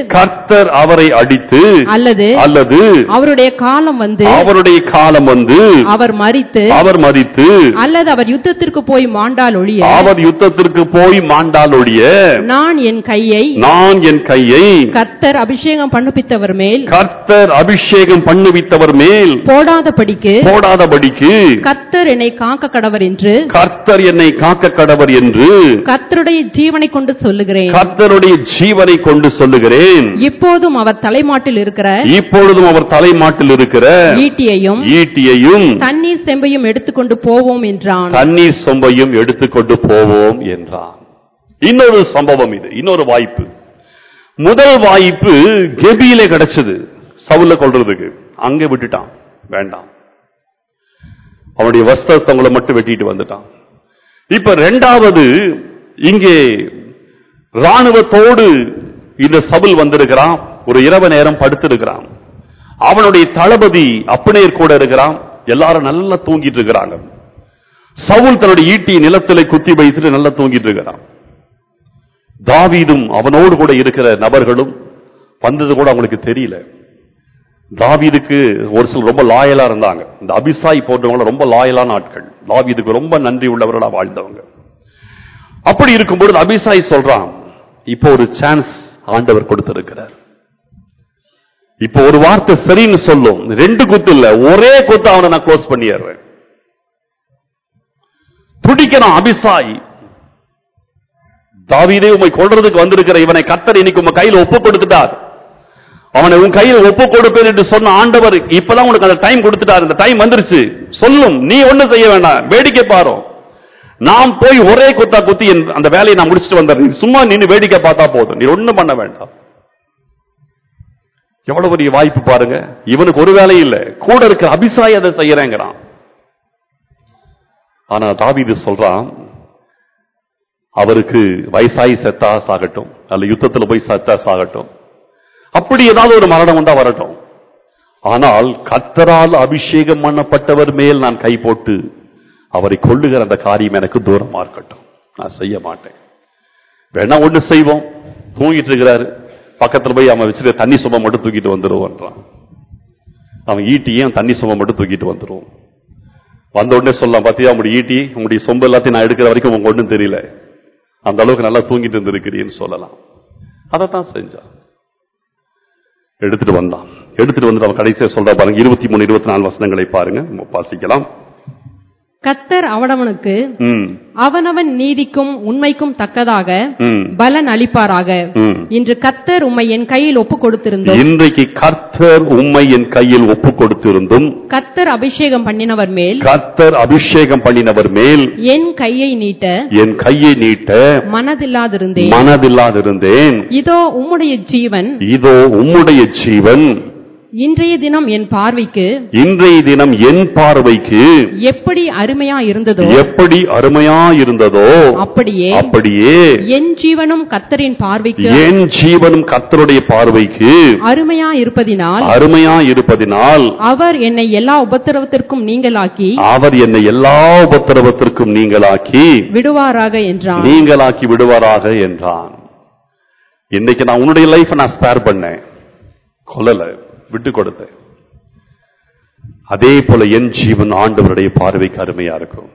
கர்த்தர் அவரை அடித்து அல்லது அல்லது அவருடைய காலம் வந்து அவருடைய காலம் வந்து அவர் மரித்து அவர் மதித்து அல்லது அவர் யுத்தத்திற்கு போய் மாண்டால் ஒழிய அவர் யுத்தத்திற்கு போய் மாண்டால் ஒழிய நான் என் கையை நான் என் கையை கர்த்தர் அபிஷேகம் பண்ணுவித்தவர் மேல் கர்த்தர் அபிஷேகம் பண்ணுவித்தவர் மேல் போடாதபடிக்கு போடாதபடிக்கு கர்த்தர் என்னை காக்க கடவர் என்று கர்த்தர் என்னை காக்க கடவர் என்று கர்த்தருடைய ஜீவனை கொண்டு சொல்லுகிறேன் கர்த்தருடைய ஜீவனை கொண்டு சொல்லுகிறேன் இப்போதும் அவர் தலைமாட்டில் இருக்கிற இப்பொழுதும் அவர் தலைமாட்டில் இருக்கிற ஈட்டியையும் ஈட்டியையும் தண்ணீர் செம்பையும் எடுத்துக்கொண்டு போவோம் என்றான் தண்ணீர் சொம்பையும் எடுத்துக்கொண்டு போவோம் என்றான் இன்னொரு சம்பவம் இது இன்னொரு வாய்ப்பு முதல் வாய்ப்பு கெபியிலே கிடைச்சது சவுல கொள்றதுக்கு அங்கே விட்டுட்டான் வேண்டாம் அவனுடைய வஸ்திரத்தவங்களை மட்டும் வெட்டிட்டு வந்துட்டான் இப்ப ரெண்டாவது இங்கே ராணுவத்தோடு இந்த சவுல் வந்திருக்கிறான் ஒரு இரவு நேரம் படுத்திருக்கிறான் அவனுடைய தளபதி அப்னேர் கூட இருக்கிறான் எல்லாரும் நல்லா தூங்கிட்டு இருக்கிறாங்க சவுல் தன்னுடைய ஈட்டி நிலத்திலே குத்தி வைத்துட்டு நல்லா தூங்கிட்டு இருக்கிறான் தாவீதும் அவனோடு கூட இருக்கிற நபர்களும் வந்தது கூட அவங்களுக்கு தெரியல தாவீதுக்கு ஒரு சிலர் ரொம்ப லாயலா இருந்தாங்க இந்த அபிசாய் போன்றவங்க ரொம்ப லாயலான ஆட்கள் தாவீதுக்கு ரொம்ப நன்றி உள்ளவர்களா வாழ்ந்தவங்க அப்படி இருக்கும்பொழுது அபிசாய் சொல்றான் இப்போ ஒரு சான்ஸ் ஆண்டவர் கொடுத்திருக்கிறார் இப்போ ஒரு வார்த்தை சரின்னு சொல்லும் ரெண்டு குத்து இல்ல ஒரே குத்து அவனை நான் க்ளோஸ் பண்ணிடுறேன் துடிக்கிறான் அபிசாய் தாவீதே உம்மை கொல்றதுக்கு வந்திருக்கிற இவனை கத்தர் இன்னைக்கு உங்க கையில ஒப்பு கொடுத்துட்டார் அவனை உன் கையில ஒப்பு கொடுப்பேன் என்று சொன்ன ஆண்டவர் இப்பதான் உனக்கு அந்த டைம் கொடுத்துட்டார் இந்த டைம் வந்துருச்சு சொல்லும் நீ ஒண்ணும் செய்ய வேண்டாம் வேடிக்கை பாரும் நாம் போய் ஒரே குத்தா குத்தி என் அந்த வேலையை நான் முடிச்சுட்டு வந்தேன் நீ சும்மா நின்னு வேடிக்கை பார்த்தா போதும் நீ ஒண்ணும் பண்ண வேண்டாம் எவ்வளவு பெரிய வாய்ப்பு பாருங்க இவனுக்கு ஒரு வேலையும் இல்ல கூட இருக்கிற அபிசாய் அதை செய்யறேங்கிறான் ஆனா தாவீது சொல்றான் அவருக்கு வயசாகி செத்தா சாகட்டும் அல்ல யுத்தத்துல போய் செத்தா சாகட்டும் அப்படி ஏதாவது ஒரு மரணம் வந்தா வரட்டும் ஆனால் கத்தரால் அபிஷேகம் பண்ணப்பட்டவர் மேல் நான் கை போட்டு அவரை கொள்ளுகிற அந்த காரியம் எனக்கு தூரமா இருக்கட்டும் நான் செய்ய மாட்டேன் வேணா ஒண்ணு செய்வோம் தூங்கிட்டு இருக்கிறாரு பக்கத்துல போய் அவன் வச்சிருக்க தண்ணி சும்மா மட்டும் தூக்கிட்டு வந்துருவான்றான் அவன் ஈட்டியும் தண்ணி சும்மா மட்டும் தூக்கிட்டு வந்துருவோம் வந்த உடனே சொல்லலாம் பாத்தியா உங்களுடைய ஈட்டி உங்களுடைய சொம்பு எல்லாத்தையும் நான் எடுக்கிற வரைக்கும் உங்க ஒன்றும் தெரியல அந்த அளவுக்கு நல்லா தூங்கிட்டு இருந்திருக்கிறீன்னு சொல்லலாம் அதைத்தான் செஞ்சான் எடுத்துட்டு வந்தான் எடுத்துட்டு வந்து அவன் கடைசியா சொல்ற பாருங்க இருபத்தி மூணு இருபத்தி நாலு வசனங்களை பாருங்க நம்ம வாசிக்கலாம் கர்த்தர் அவனவனுக்கு ம், அவனவன் நீதிக்கும் உண்மைக்கும் தக்கதாக ம், பலன் அளிப்பாராக ம். இன்று கர்த்தர் உம்மை என் கையில் ஒப்பு கொடுத்திருந்தோம் இன்றைக்கு கர்த்தர் உம்மை என் கையில் ஒப்பு கொடுத்திருந்தும் கர்த்தர் அபிஷேகம் பண்ணினவர் மேல் கர்த்தர் அபிஷேகம் பண்ணினவர் மேல் என் கையை நீட்ட என் கையை நீட்ட மனதில்லாதிருந்தேன் மனதில்லாதிருந்தேன் இதோ உம்முடைய ஜீவன் இதோ உம்முடைய ஜீவன் இன்றைய தினம் என் பார்வைக்கு இன்றைய தினம் என் பார்வைக்கு எப்படி அருமையா இருந்ததோ எப்படி அருமையா இருந்ததோ அப்படியே அப்படியே என் ஜீவனும் கர்த்தரின் பார்வைக்கு என் ஜீவனும் கர்த்தருடைய பார்வைக்கு அருமையா இருப்பதினால் அருமையா இருப்பதினால் அவர் என்னை எல்லா உபத்திரவத்திற்கும் நீங்களாக்கி அவர் என்னை எல்லா உபத்திரவத்திற்கும் நீங்களாக்கி விடுவாராக என்றான் நீங்களாக்கி விடுவாராக என்றான் இன்னைக்கு நான் உன்னுடைய லைஃப் நான் ஸ்பேர் பண்ணேன் கொல்லல விட்டு கொடுத்தேன் அதே போல என் ஜீவன் ஆண்டவருடைய பார்வைக்கு அருமையா இருக்கும்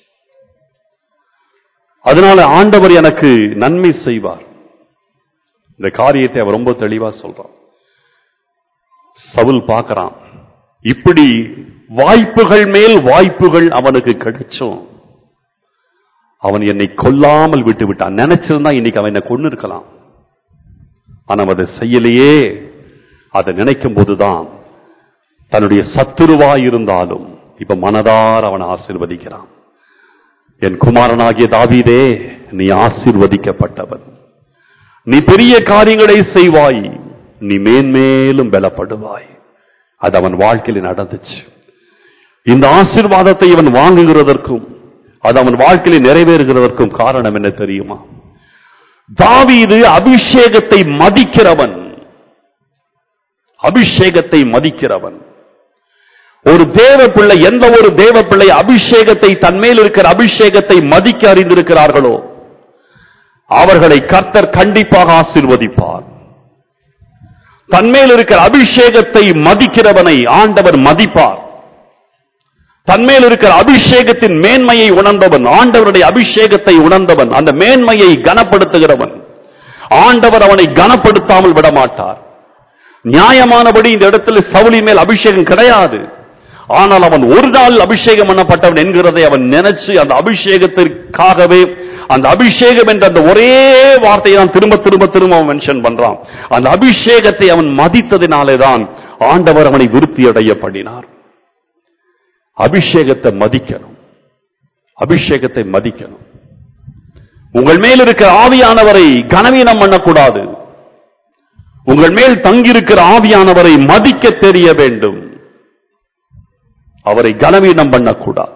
அதனால ஆண்டவர் எனக்கு நன்மை செய்வார் இந்த காரியத்தை அவர் ரொம்ப தெளிவா சொல்றான் சவுல் பார்க்கறான் இப்படி வாய்ப்புகள் மேல் வாய்ப்புகள் அவனுக்கு கிடைச்சும் அவன் என்னை கொல்லாமல் விட்டு விட்டான் நினைச்சிருந்தா இன்னைக்கு அவன் என்னை கொண்டு இருக்கலாம் ஆனா அவன் அதை செய்யலையே அதை நினைக்கும் போதுதான் தன்னுடைய சத்துருவா இருந்தாலும் இப்ப மனதார் அவன் ஆசீர்வதிக்கிறான் என் குமாரனாகிய தாவீதே நீ ஆசீர்வதிக்கப்பட்டவன் நீ பெரிய காரியங்களை செய்வாய் நீ மேன்மேலும் பலப்படுவாய் அது அவன் வாழ்க்கையில் நடந்துச்சு இந்த ஆசீர்வாதத்தை இவன் வாங்குகிறதற்கும் அது அவன் வாழ்க்கையில் நிறைவேறுகிறதற்கும் காரணம் என்ன தெரியுமா தாவீது அபிஷேகத்தை மதிக்கிறவன் அபிஷேகத்தை மதிக்கிறவன் ஒரு தேவ பிள்ளை எந்த ஒரு தேவ பிள்ளை அபிஷேகத்தை தன்மேல் இருக்கிற அபிஷேகத்தை மதிக்க அறிந்திருக்கிறார்களோ அவர்களை கர்த்தர் கண்டிப்பாக ஆசீர்வதிப்பார் தன்மேல் இருக்கிற அபிஷேகத்தை மதிக்கிறவனை ஆண்டவர் மதிப்பார் தன்மேல் இருக்கிற அபிஷேகத்தின் மேன்மையை உணர்ந்தவன் ஆண்டவருடைய அபிஷேகத்தை உணர்ந்தவன் அந்த மேன்மையை கனப்படுத்துகிறவன் ஆண்டவர் அவனை கனப்படுத்தாமல் விடமாட்டார் நியாயமானபடி இந்த இடத்துல சவுலின் மேல் அபிஷேகம் கிடையாது ஆனால் அவன் ஒரு நாள் அபிஷேகம் பண்ணப்பட்டவன் என்கிறதை அவன் நினைச்சு அந்த அபிஷேகத்திற்காகவே அந்த அபிஷேகம் என்ற அந்த ஒரே வார்த்தையை தான் திரும்ப திரும்ப திரும்ப அவன் மென்ஷன் பண்றான் அந்த அபிஷேகத்தை அவன் மதித்ததினாலே தான் ஆண்டவர் அவனை விருத்தி அடைய பண்ணினார் அபிஷேகத்தை மதிக்கணும் அபிஷேகத்தை மதிக்கணும் உங்கள் மேல் இருக்கிற ஆவியானவரை கனவீனம் பண்ணக்கூடாது உங்கள் மேல் தங்கியிருக்கிற ஆவியானவரை மதிக்க தெரிய வேண்டும் அவரை கனவீனம் பண்ணக்கூடாது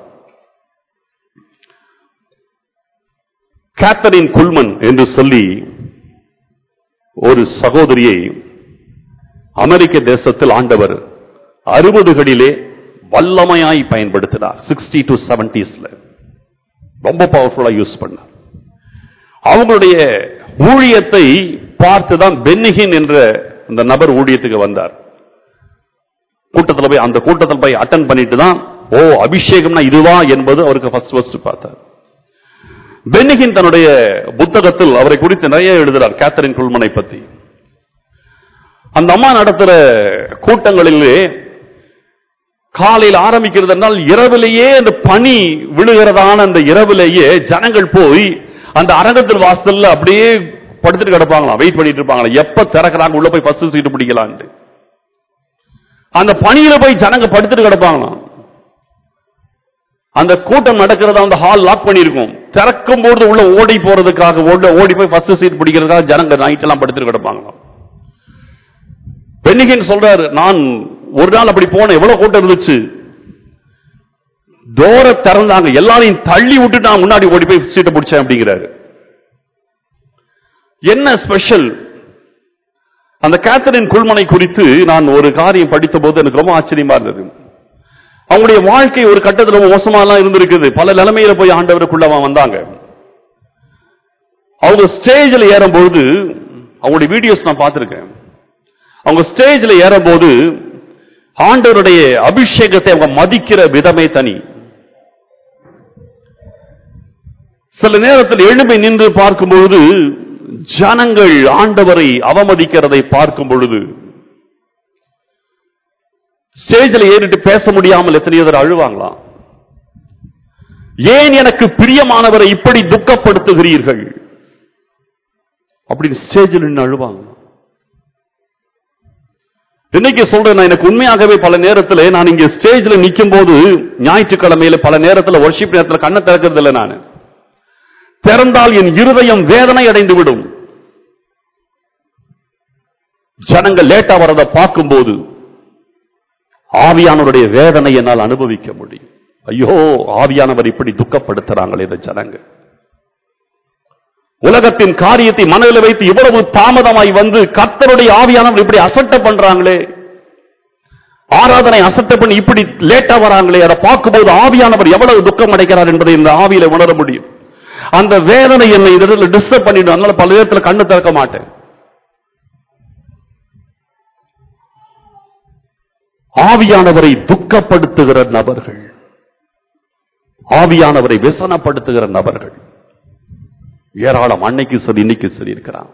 கேத்தரின் குல்மன் என்று சொல்லி ஒரு சகோதரியை அமெரிக்க தேசத்தில் ஆண்டவர் அறுபதுகளிலே வல்லமையாய் பயன்படுத்தினார் சிக்ஸ்டி டு செவன்டிஸ்ல ரொம்ப பவர்ஃபுல்லா யூஸ் பண்ணார் அவங்களுடைய ஊழியத்தை பார்த்துதான் பென்னிகின் என்ற அந்த நபர் ஊழியத்துக்கு வந்தார் கூட்டத்தில் போய் அந்த கூட்டத்தில் போய் அட்டன் பண்ணிட்டு தான் ஓ அபிஷேகம்னா இதுவா என்பது அவருக்கு ஃபர்ஸ்ட் ஃபர்ஸ்ட் பார்த்தார் பென்னிகின் தன்னுடைய புத்தகத்தில் அவரை குறித்து நிறைய எழுதுறார் கேத்தரின் குல்மனை பத்தி அந்த அம்மா நடத்துற கூட்டங்களிலே காலையில் ஆரம்பிக்கிறதுனால் இரவிலேயே அந்த பனி விழுகிறதான அந்த இரவிலேயே ஜனங்கள் போய் அந்த அரங்கத்தில் வாசல்ல அப்படியே படுத்துட்டு கிடப்பாங்களாம் வெயிட் பண்ணிட்டு இருப்பாங்களாம் எப்ப திறக்கிறாங்க உள்ள போய் ஃபர்ஸ்ட் சீட்டு பிடிக்கலான்ட்டு அந்த பனியில போய் ஜனங்க படுத்துட்டு கிடப்பாங்களாம் அந்த கூட்டம் நடக்கிறத அந்த ஹால் லாக் பண்ணியிருக்கும் திறக்கும் போது உள்ள ஓடி போறதுக்காக உள்ள ஓடி போய் ஃபர்ஸ்ட் சீட் பிடிக்கிறதுக்காக ஜனங்க நைட் எல்லாம் படுத்துட்டு கிடப்பாங்களாம் பென்னிகன் சொல்றாரு நான் ஒரு நாள் அப்படி போனேன் எவ்வளவு கூட்டம் இருந்துச்சு டோர திறந்தாங்க எல்லாரையும் தள்ளி விட்டு நான் முன்னாடி ஓடி போய் சீட்டை பிடிச்சேன் அப்படிங்கிறாரு என்ன ஸ்பெஷல் அந்த கேத்தரின் குல்மனை குறித்து நான் ஒரு காரியம் படித்த போது எனக்கு ரொம்ப ஆச்சரியமா இருந்தது அவங்களுடைய வாழ்க்கை ஒரு கட்டத்தில் ரொம்ப மோசமாலாம் இருந்திருக்குது பல நிலைமையில போய் ஆண்டவருக்குள்ள அவன் வந்தாங்க அவங்க ஸ்டேஜில் ஏறும்போது அவங்களுடைய வீடியோஸ் நான் பார்த்திருக்கேன் அவங்க ஸ்டேஜில் ஏறும்போது ஆண்டவருடைய அபிஷேகத்தை அவங்க மதிக்கிற விதமே தனி சில நேரத்தில் எழுமை நின்று பார்க்கும்பொழுது ஜனங்கள் ஆண்டவரை அவமதிக்கிறதை பார்க்கும் பொழுது ஸ்டேஜில் ஏறிட்டு பேச முடியாமல் எத்தனையோ பேர் அழுவாங்களாம் ஏன் எனக்கு பிரியமானவரை இப்படி துக்கப்படுத்துகிறீர்கள் அப்படின்னு ஸ்டேஜில் நின்று அழுவாங்க இன்னைக்கு சொல்றேன் நான் எனக்கு உண்மையாகவே பல நேரத்தில் நான் இங்க ஸ்டேஜ்ல நிக்கும் போது ஞாயிற்றுக்கிழமையில பல நேரத்தில் ஒர்ஷிப் நேரத்தில் கண்ணை திறக்கிறது இல்லை நான் திறந்தால் என் இருதயம் வேதனை அடைந்து விடும் ஜனங்கள் லேட்டா வரதை பார்க்கும்போது ஆவியானவருடைய வேதனை என்னால் அனுபவிக்க முடியும் ஐயோ ஆவியானவர் இப்படி துக்கப்படுத்துறாங்களே இந்த ஜனங்க உலகத்தின் காரியத்தை மனதில் வைத்து இவ்வளவு தாமதமாய் வந்து கர்த்தருடைய ஆவியானவர் இப்படி அசட்ட பண்றாங்களே ஆராதனை அசட்ட பண்ணி இப்படி லேட்டா வராங்களே அதை பார்க்கும்போது ஆவியானவர் எவ்வளவு துக்கம் அடைக்கிறார் என்பதை இந்த ஆவியில உணர முடியும் அந்த வேதனை என்னை இதில் டிஸ்டர்ப் பண்ணிடும் அதனால பல நேரத்தில் கண்ணு திறக்க மாட்டேன் ஆவியானவரை துக்கப்படுத்துகிற நபர்கள் ஆவியானவரை விசனப்படுத்துகிற நபர்கள் ஏராளம் அன்னைக்கு சரி இன்னைக்கு சரி இருக்கிறான்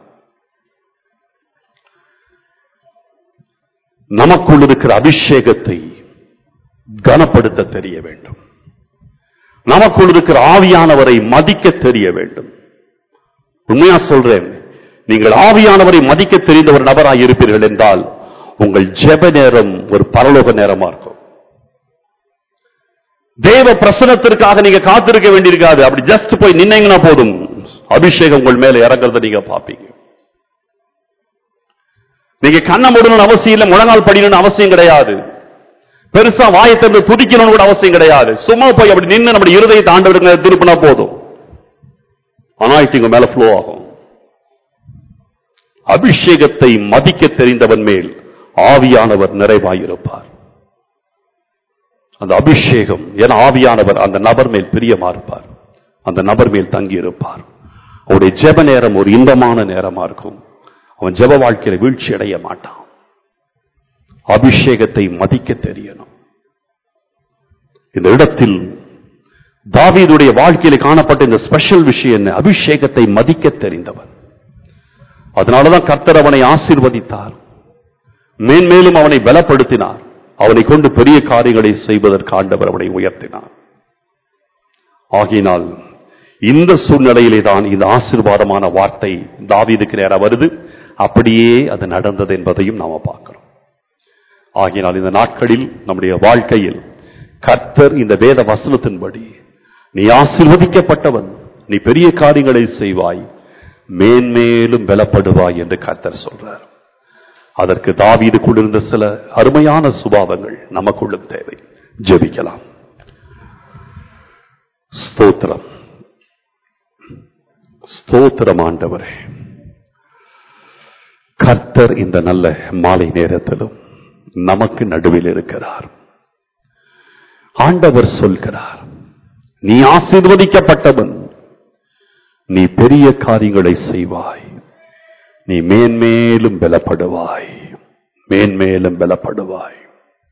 நமக்குள் இருக்கிற அபிஷேகத்தை கனப்படுத்த தெரிய வேண்டும் நமக்குள் இருக்கிற ஆவியானவரை மதிக்க தெரிய வேண்டும் உண்மையா சொல்றேன் நீங்கள் ஆவியானவரை மதிக்க தெரிந்த ஒரு நபராய் இருப்பீர்கள் என்றால் உங்கள் ஜெப நேரம் ஒரு பரலோக நேரமா இருக்கும் தேவ பிரசனத்திற்காக நீங்க காத்திருக்க வேண்டியிருக்காது அப்படி ஜஸ்ட் போய் நின்னீங்கன்னா போதும் அபிஷேகம் உங்கள் மேல இறங்குறத நீங்க பாப்பீங்க நீங்க கண்ணை மூடணும்னு அவசியம் இல்லை முழங்கால் படிக்கணும்னு அவசியம் கிடையாது பெருசா வாயத்திலிருந்து துதிக்கணும்னு கூட அவசியம் கிடையாது சும்மா போய் அப்படி நின்று நம்முடைய இருதயத்தை ஆண்டவருங்க திருப்பினா போதும் அனாயிட்டிங்க மேல ஃப்ளோ ஆகும் அபிஷேகத்தை மதிக்க தெரிந்தவன் மேல் ஆவியானவர் நிறைவாயிருப்பார் அந்த அபிஷேகம் என ஆவியானவர் அந்த நபர் மேல் பிரியமா இருப்பார் அந்த நபர் மேல் தங்கி இருப்பார் அவருடைய ஜெப நேரம் ஒரு இன்பமான நேரமா இருக்கும் அவன் ஜெப வாழ்க்கையில வீழ்ச்சி அடைய மாட்டான் அபிஷேகத்தை மதிக்க தெரியணும் இந்த இடத்தில் தாவீதுடைய வாழ்க்கையில காணப்பட்ட இந்த ஸ்பெஷல் விஷயம் என்ன அபிஷேகத்தை மதிக்க தெரிந்தவன் அதனாலதான் கர்த்தர் அவனை ஆசீர்வதித்தார் மேன்மேலும் அவனை பலப்படுத்தினார் அவனை கொண்டு பெரிய காரியங்களை செய்வதற்கு ஆண்டவர் அவனை உயர்த்தினார் ஆகினால் இந்த சூழ்நிலையிலே தான் இந்த ஆசீர்வாதமான வார்த்தை தாவீதுக்கு நேரம் வருது அப்படியே அது நடந்தது என்பதையும் நாம பார்க்கிறோம் ஆகினால் இந்த நாட்களில் நம்முடைய வாழ்க்கையில் கர்த்தர் இந்த வேத வசனத்தின்படி நீ ஆசீர்வதிக்கப்பட்டவன் நீ பெரிய காரியங்களை செய்வாய் மேன்மேலும் பலப்படுவாய் என்று கர்த்தர் சொல்றார் அதற்கு தாவீதுக்குள் இருந்த சில அருமையான சுபாவங்கள் நமக்குள்ளும் தேவை ஜெபிக்கலாம் ஸ்தோத்திரம் ஸ்தோத்திரம் ஆண்டவரே கர்த்தர் இந்த நல்ல மாலை நேரத்திலும் நமக்கு நடுவில் இருக்கிறார் ஆண்டவர் சொல்கிறார் நீ ஆசீர்வதிக்கப்பட்டவன் நீ பெரிய காரியங்களை செய்வாய் நீ மேன்மேலும் பலப்படுவாய் மேன்மேலும் பலப்படுவாய்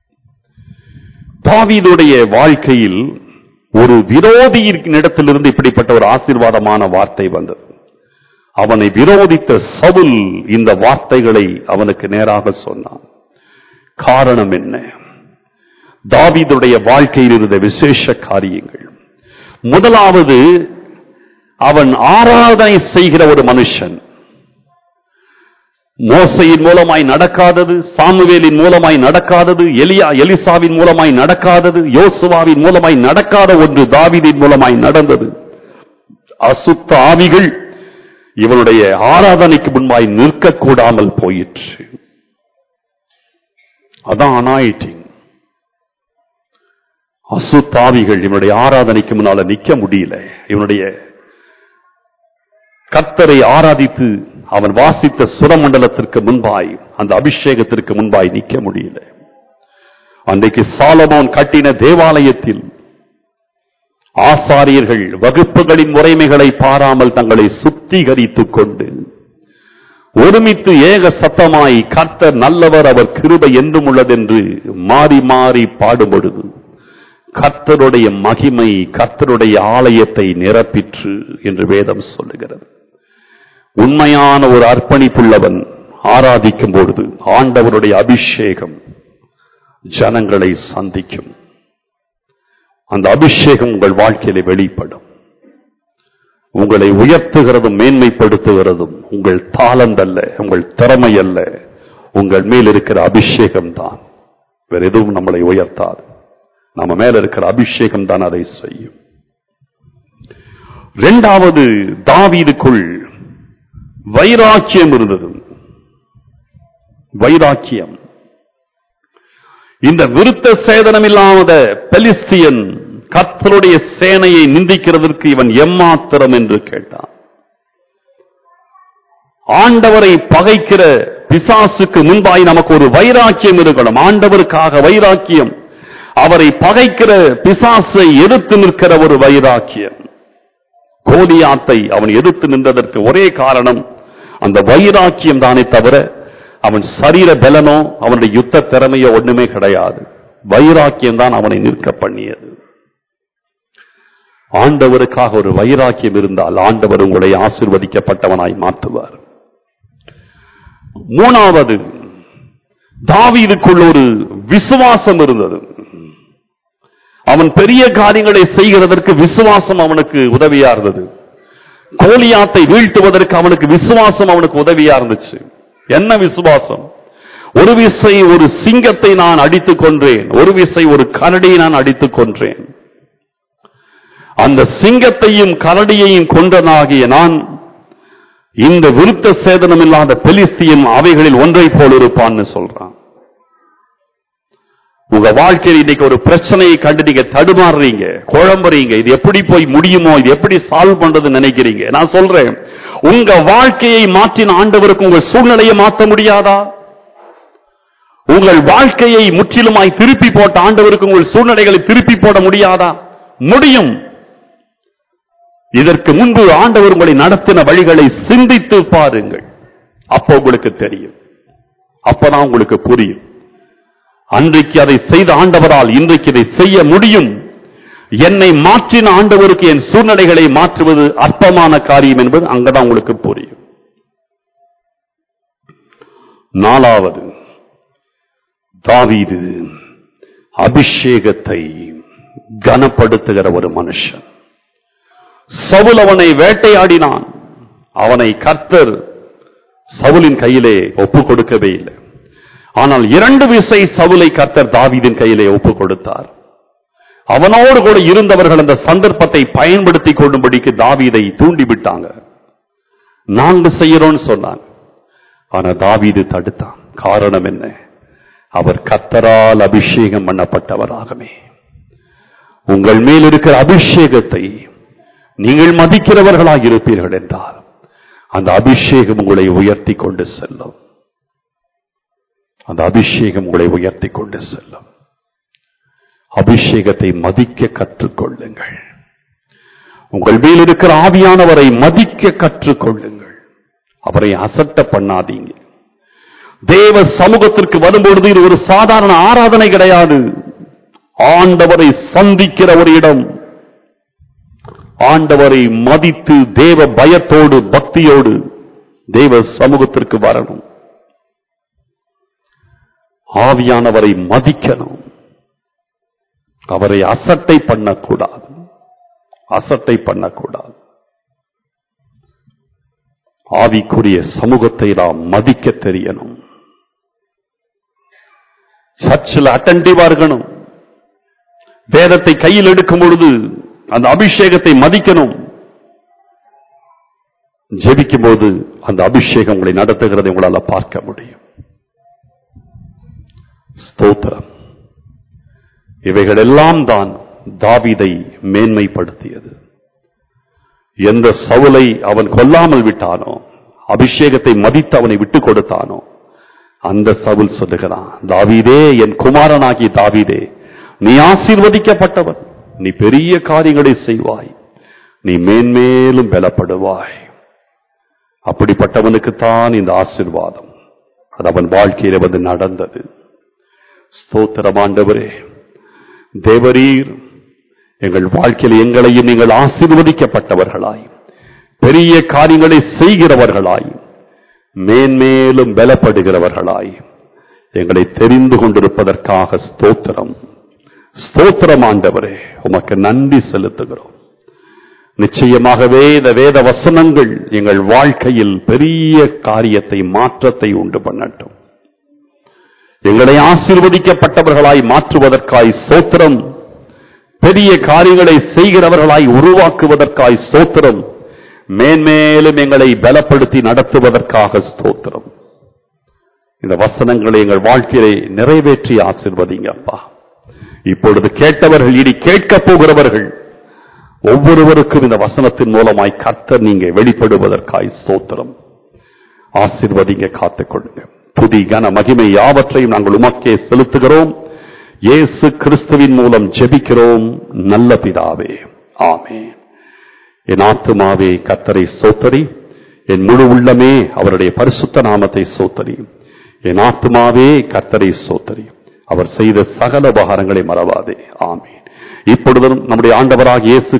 தாவீதுடைய வாழ்க்கையில் ஒரு விரோதியின் இடத்திலிருந்து இப்படிப்பட்ட ஒரு ஆசீர்வாதமான வார்த்தை வந்தது அவனை விரோதித்த சவுல் இந்த வார்த்தைகளை அவனுக்கு நேராக சொன்னான் காரணம் என்ன தாவீதுடைய வாழ்க்கையில் இருந்த விசேஷ காரியங்கள் முதலாவது அவன் ஆராதனை செய்கிற ஒரு மனுஷன் மோசையின் மூலமாய் நடக்காதது சாமுவேலின் மூலமாய் நடக்காதது எலியா எலிசாவின் மூலமாய் நடக்காதது யோசுவாவின் மூலமாய் நடக்காத ஒன்று தாவீதின் மூலமாய் நடந்தது அசுத்த ஆவிகள் இவனுடைய ஆராதனைக்கு முன்பாய் நிற்கக்கூடாமல் போயிற்று அதான் அனாயிட்டிங் அசுத்தாவிகள் இவனுடைய ஆராதனைக்கு முன்னால நிக்க முடியல இவனுடைய கர்த்தரை ஆராதித்து அவன் வாசித்த சுரமண்டலத்திற்கு முன்பாய் அந்த அபிஷேகத்திற்கு முன்பாய் நிக்க முடியல அன்றைக்கு சாலமோன் கட்டின தேவாலயத்தில் ஆசாரியர்கள் வகுப்புகளின் முறைமைகளை பாராமல் தங்களை சுத்திகரித்துக் கொண்டு ஒருமித்து ஏக சத்தமாய் கர்த்தர் நல்லவர் அவர் கிருபை என்றும் உள்ளதென்று மாறி மாறி பாடுபொழுது கர்த்தருடைய மகிமை கர்த்தருடைய ஆலயத்தை நிரப்பிற்று என்று வேதம் சொல்லுகிறது உண்மையான ஒரு அர்ப்பணிப்புள்ளவன் ஆராதிக்கும் பொழுது ஆண்டவருடைய அபிஷேகம் ஜனங்களை சந்திக்கும் அந்த அபிஷேகம் உங்கள் வாழ்க்கையில வெளிப்படும் உங்களை உயர்த்துகிறதும் மேன்மைப்படுத்துகிறதும் உங்கள் தாளந்த் அல்ல உங்கள் திறமை அல்ல உங்கள் மேல் இருக்கிற அபிஷேகம் தான் வேற எதுவும் நம்மளை உயர்த்தாது நம்ம மேல இருக்கிற அபிஷேகம் தான் அதை செய்யும் இரண்டாவது தாவீதுக்குள் வைராக்கியம் இருந்தது வைராக்கியம் இந்த விருத்த சேதனம் இல்லாத பெலிஸ்தியன் கர்த்தருடைய சேனையை நிந்திக்கிறதற்கு இவன் எம்மாத்திரம் என்று கேட்டான் ஆண்டவரை பகைக்கிற பிசாசுக்கு முன்பாய் நமக்கு ஒரு வைராக்கியம் இருக்கணும் ஆண்டவருக்காக வைராக்கியம் அவரை பகைக்கிற பிசாசை எதிர்த்து நிற்கிற ஒரு வைராக்கியம் கோலியாத்தை அவன் எதிர்த்து நின்றதற்கு ஒரே காரணம் அந்த வைராக்கியம் தானே தவிர அவன் சரீர பலனோ அவனுடைய யுத்த திறமையோ ஒண்ணுமே கிடையாது வைராக்கியம் தான் அவனை நிற்க பண்ணியது ஆண்டவருக்காக ஒரு வைராக்கியம் இருந்தால் ஆண்டவர் உங்களை ஆசிர்வதிக்கப்பட்டவனாய் மாற்றுவார் மூணாவது தாவீதுக்குள் ஒரு விசுவாசம் இருந்தது அவன் பெரிய காரியங்களை செய்கிறதற்கு விசுவாசம் அவனுக்கு உதவியா இருந்தது கோலியாத்தை வீழ்த்துவதற்கு அவனுக்கு விசுவாசம் அவனுக்கு உதவியா இருந்துச்சு என்ன விசுவாசம் ஒரு விசை ஒரு சிங்கத்தை நான் அடித்துக் கொன்றேன் ஒரு விசை ஒரு கரடியை நான் அடித்துக் கொன்றேன் அந்த சிங்கத்தையும் கரடியையும் கொன்றனாகிய நான் இந்த விருத்த சேதனம் இல்லாத பெலிஸ்தியும் அவைகளில் ஒன்றை போல் இருப்பான்னு சொல்றான் உங்க வாழ்க்கையில் இன்னைக்கு ஒரு பிரச்சனையை கண்டு நீங்க தடுமாறுறீங்க குழம்புறீங்க இது எப்படி போய் முடியுமோ இது எப்படி சால்வ் பண்றதுன்னு நினைக்கிறீங்க நான் சொல்றேன் உங்க வாழ்க்கையை மாற்றின ஆண்டவருக்கு உங்கள் சூழ்நிலையை மாற்ற முடியாதா உங்கள் வாழ்க்கையை முற்றிலுமாய் திருப்பி போட்ட ஆண்டவருக்கு உங்கள் சூழ்நிலைகளை திருப்பி போட முடியாதா முடியும் இதற்கு முன்பு ஆண்டவர் உங்களை நடத்தின வழிகளை சிந்தித்து பாருங்கள் அப்போ உங்களுக்கு தெரியும் அப்பதான் உங்களுக்கு புரியும் அன்றைக்கு அதை செய்த ஆண்டவரால் இன்றைக்கு இதை செய்ய முடியும் என்னை மாற்றின ஆண்டவருக்கு என் சூழ்நிலைகளை மாற்றுவது அற்பமான காரியம் என்பது அங்கதான் உங்களுக்கு புரியும் நாலாவது தாவீது அபிஷேகத்தை கனப்படுத்துகிற ஒரு மனுஷன் சவுல் அவனை வேட்டையாடினான் அவனை கர்த்தர் சவுலின் கையிலே ஒப்பு கொடுக்கவே இல்லை ஆனால் இரண்டு விசை சவுலை கர்த்தர் தாவீதின் கையிலே ஒப்பு கொடுத்தார் அவனோடு கூட இருந்தவர்கள் அந்த சந்தர்ப்பத்தை பயன்படுத்தி கொள்ளும்படிக்கு தாவீதை தூண்டிவிட்டாங்க நாங்க செய்யறோம்னு சொன்னாங்க ஆனா தாவீது தடுத்தான் காரணம் என்ன அவர் கத்தரால் அபிஷேகம் பண்ணப்பட்டவராகவே உங்கள் மேல் இருக்கிற அபிஷேகத்தை நீங்கள் மதிக்கிறவர்களாக இருப்பீர்கள் என்றால் அந்த அபிஷேகம் உங்களை உயர்த்தி கொண்டு செல்லும் அந்த அபிஷேகம் உங்களை உயர்த்தி கொண்டு செல்லும் அபிஷேகத்தை மதிக்க கற்றுக்கொள்ளுங்கள் உங்கள் மேல் இருக்கிற ஆவியானவரை மதிக்க கற்றுக்கொள்ளுங்கள் அவரை அசட்ட பண்ணாதீங்க தேவ சமூகத்திற்கு வரும்பொழுது இது ஒரு சாதாரண ஆராதனை கிடையாது ஆண்டவரை சந்திக்கிற ஒரு இடம் ஆண்டவரை மதித்து தேவ பயத்தோடு பக்தியோடு தேவ சமூகத்திற்கு வரணும் ஆவியானவரை மதிக்கணும் அவரை அசட்டை பண்ணக்கூடாது அசட்டை பண்ணக்கூடாது ஆவிக்குரிய சமூகத்தை நாம் மதிக்க தெரியணும் சர்ச்சில் அட்டன்டிவா இருக்கணும் வேதத்தை கையில் எடுக்கும் பொழுது அந்த அபிஷேகத்தை மதிக்கணும் ஜெபிக்கும் போது அந்த அபிஷேகம் உங்களை நடத்துகிறதை உங்களால பார்க்க முடியும் ஸ்தோத்திரம் இவைகள் எல்லாம் தான் தாவீதை மேன்மைப்படுத்தியது எந்த சவுலை அவன் கொல்லாமல் விட்டானோ அபிஷேகத்தை மதித்து அவனை விட்டுக் கொடுத்தானோ அந்த சவுல் சொல்லுகிறான் தாவீதே என் குமாரனாகி தாவீதே நீ ஆசீர்வதிக்கப்பட்டவன் நீ பெரிய காரியங்களை செய்வாய் நீ மேன்மேலும் பலப்படுவாய் அப்படிப்பட்டவனுக்குத்தான் இந்த ஆசீர்வாதம் அது அவன் வாழ்க்கையில வந்து நடந்தது ஸ்தோத்திரம் ஆண்டவரே தேவரீர் எங்கள் வாழ்க்கையில் எங்களையும் நீங்கள் ஆசீர்வதிக்கப்பட்டவர்களாய் பெரிய காரியங்களை செய்கிறவர்களாய் மேன்மேலும் பலப்படுகிறவர்களாய் எங்களை தெரிந்து கொண்டிருப்பதற்காக ஸ்தோத்திரம் ஸ்தோத்திரம் ஆண்டவரே உமக்கு நன்றி செலுத்துகிறோம் நிச்சயமாகவே இந்த வேத வசனங்கள் எங்கள் வாழ்க்கையில் பெரிய காரியத்தை மாற்றத்தை உண்டு பண்ணட்டும் எங்களை ஆசீர்வதிக்கப்பட்டவர்களாய் மாற்றுவதற்காய் சோத்திரம் பெரிய காரியங்களை செய்கிறவர்களாய் உருவாக்குவதற்காய் ஸ்தோத்திரம் மேன்மேலும் எங்களை பலப்படுத்தி நடத்துவதற்காக ஸ்தோத்திரம் இந்த வசனங்களை எங்கள் வாழ்க்கையை நிறைவேற்றி ஆசிர்வதிங்க அப்பா இப்பொழுது கேட்டவர்கள் இனி கேட்கப் போகிறவர்கள் ஒவ்வொருவருக்கும் இந்த வசனத்தின் மூலமாய் கர்த்தர் நீங்க வெளிப்படுவதற்காய் ஸ்தோத்திரம் ஆசிர்வதிங்க காத்துக்கொள்ளுங்க துதி கன மகிமை யாவற்றையும் நாங்கள் உமக்கே செலுத்துகிறோம் இயேசு கிறிஸ்துவின் மூலம் ஜெபிக்கிறோம் நல்ல பிதாவே ஆமென் என் ஆத்துமாவே கத்தரை சோத்தரி என் முழு உள்ளமே அவருடைய பரிசுத்த நாமத்தை சோத்தரி என் ஆத்துமாவே கர்த்தரை சோத்தரி அவர் செய்த சகல உபகாரங்களை மறவாதே ஆமீன் இப்பொழுதும் நம்முடைய ஆண்டவராக இயேசு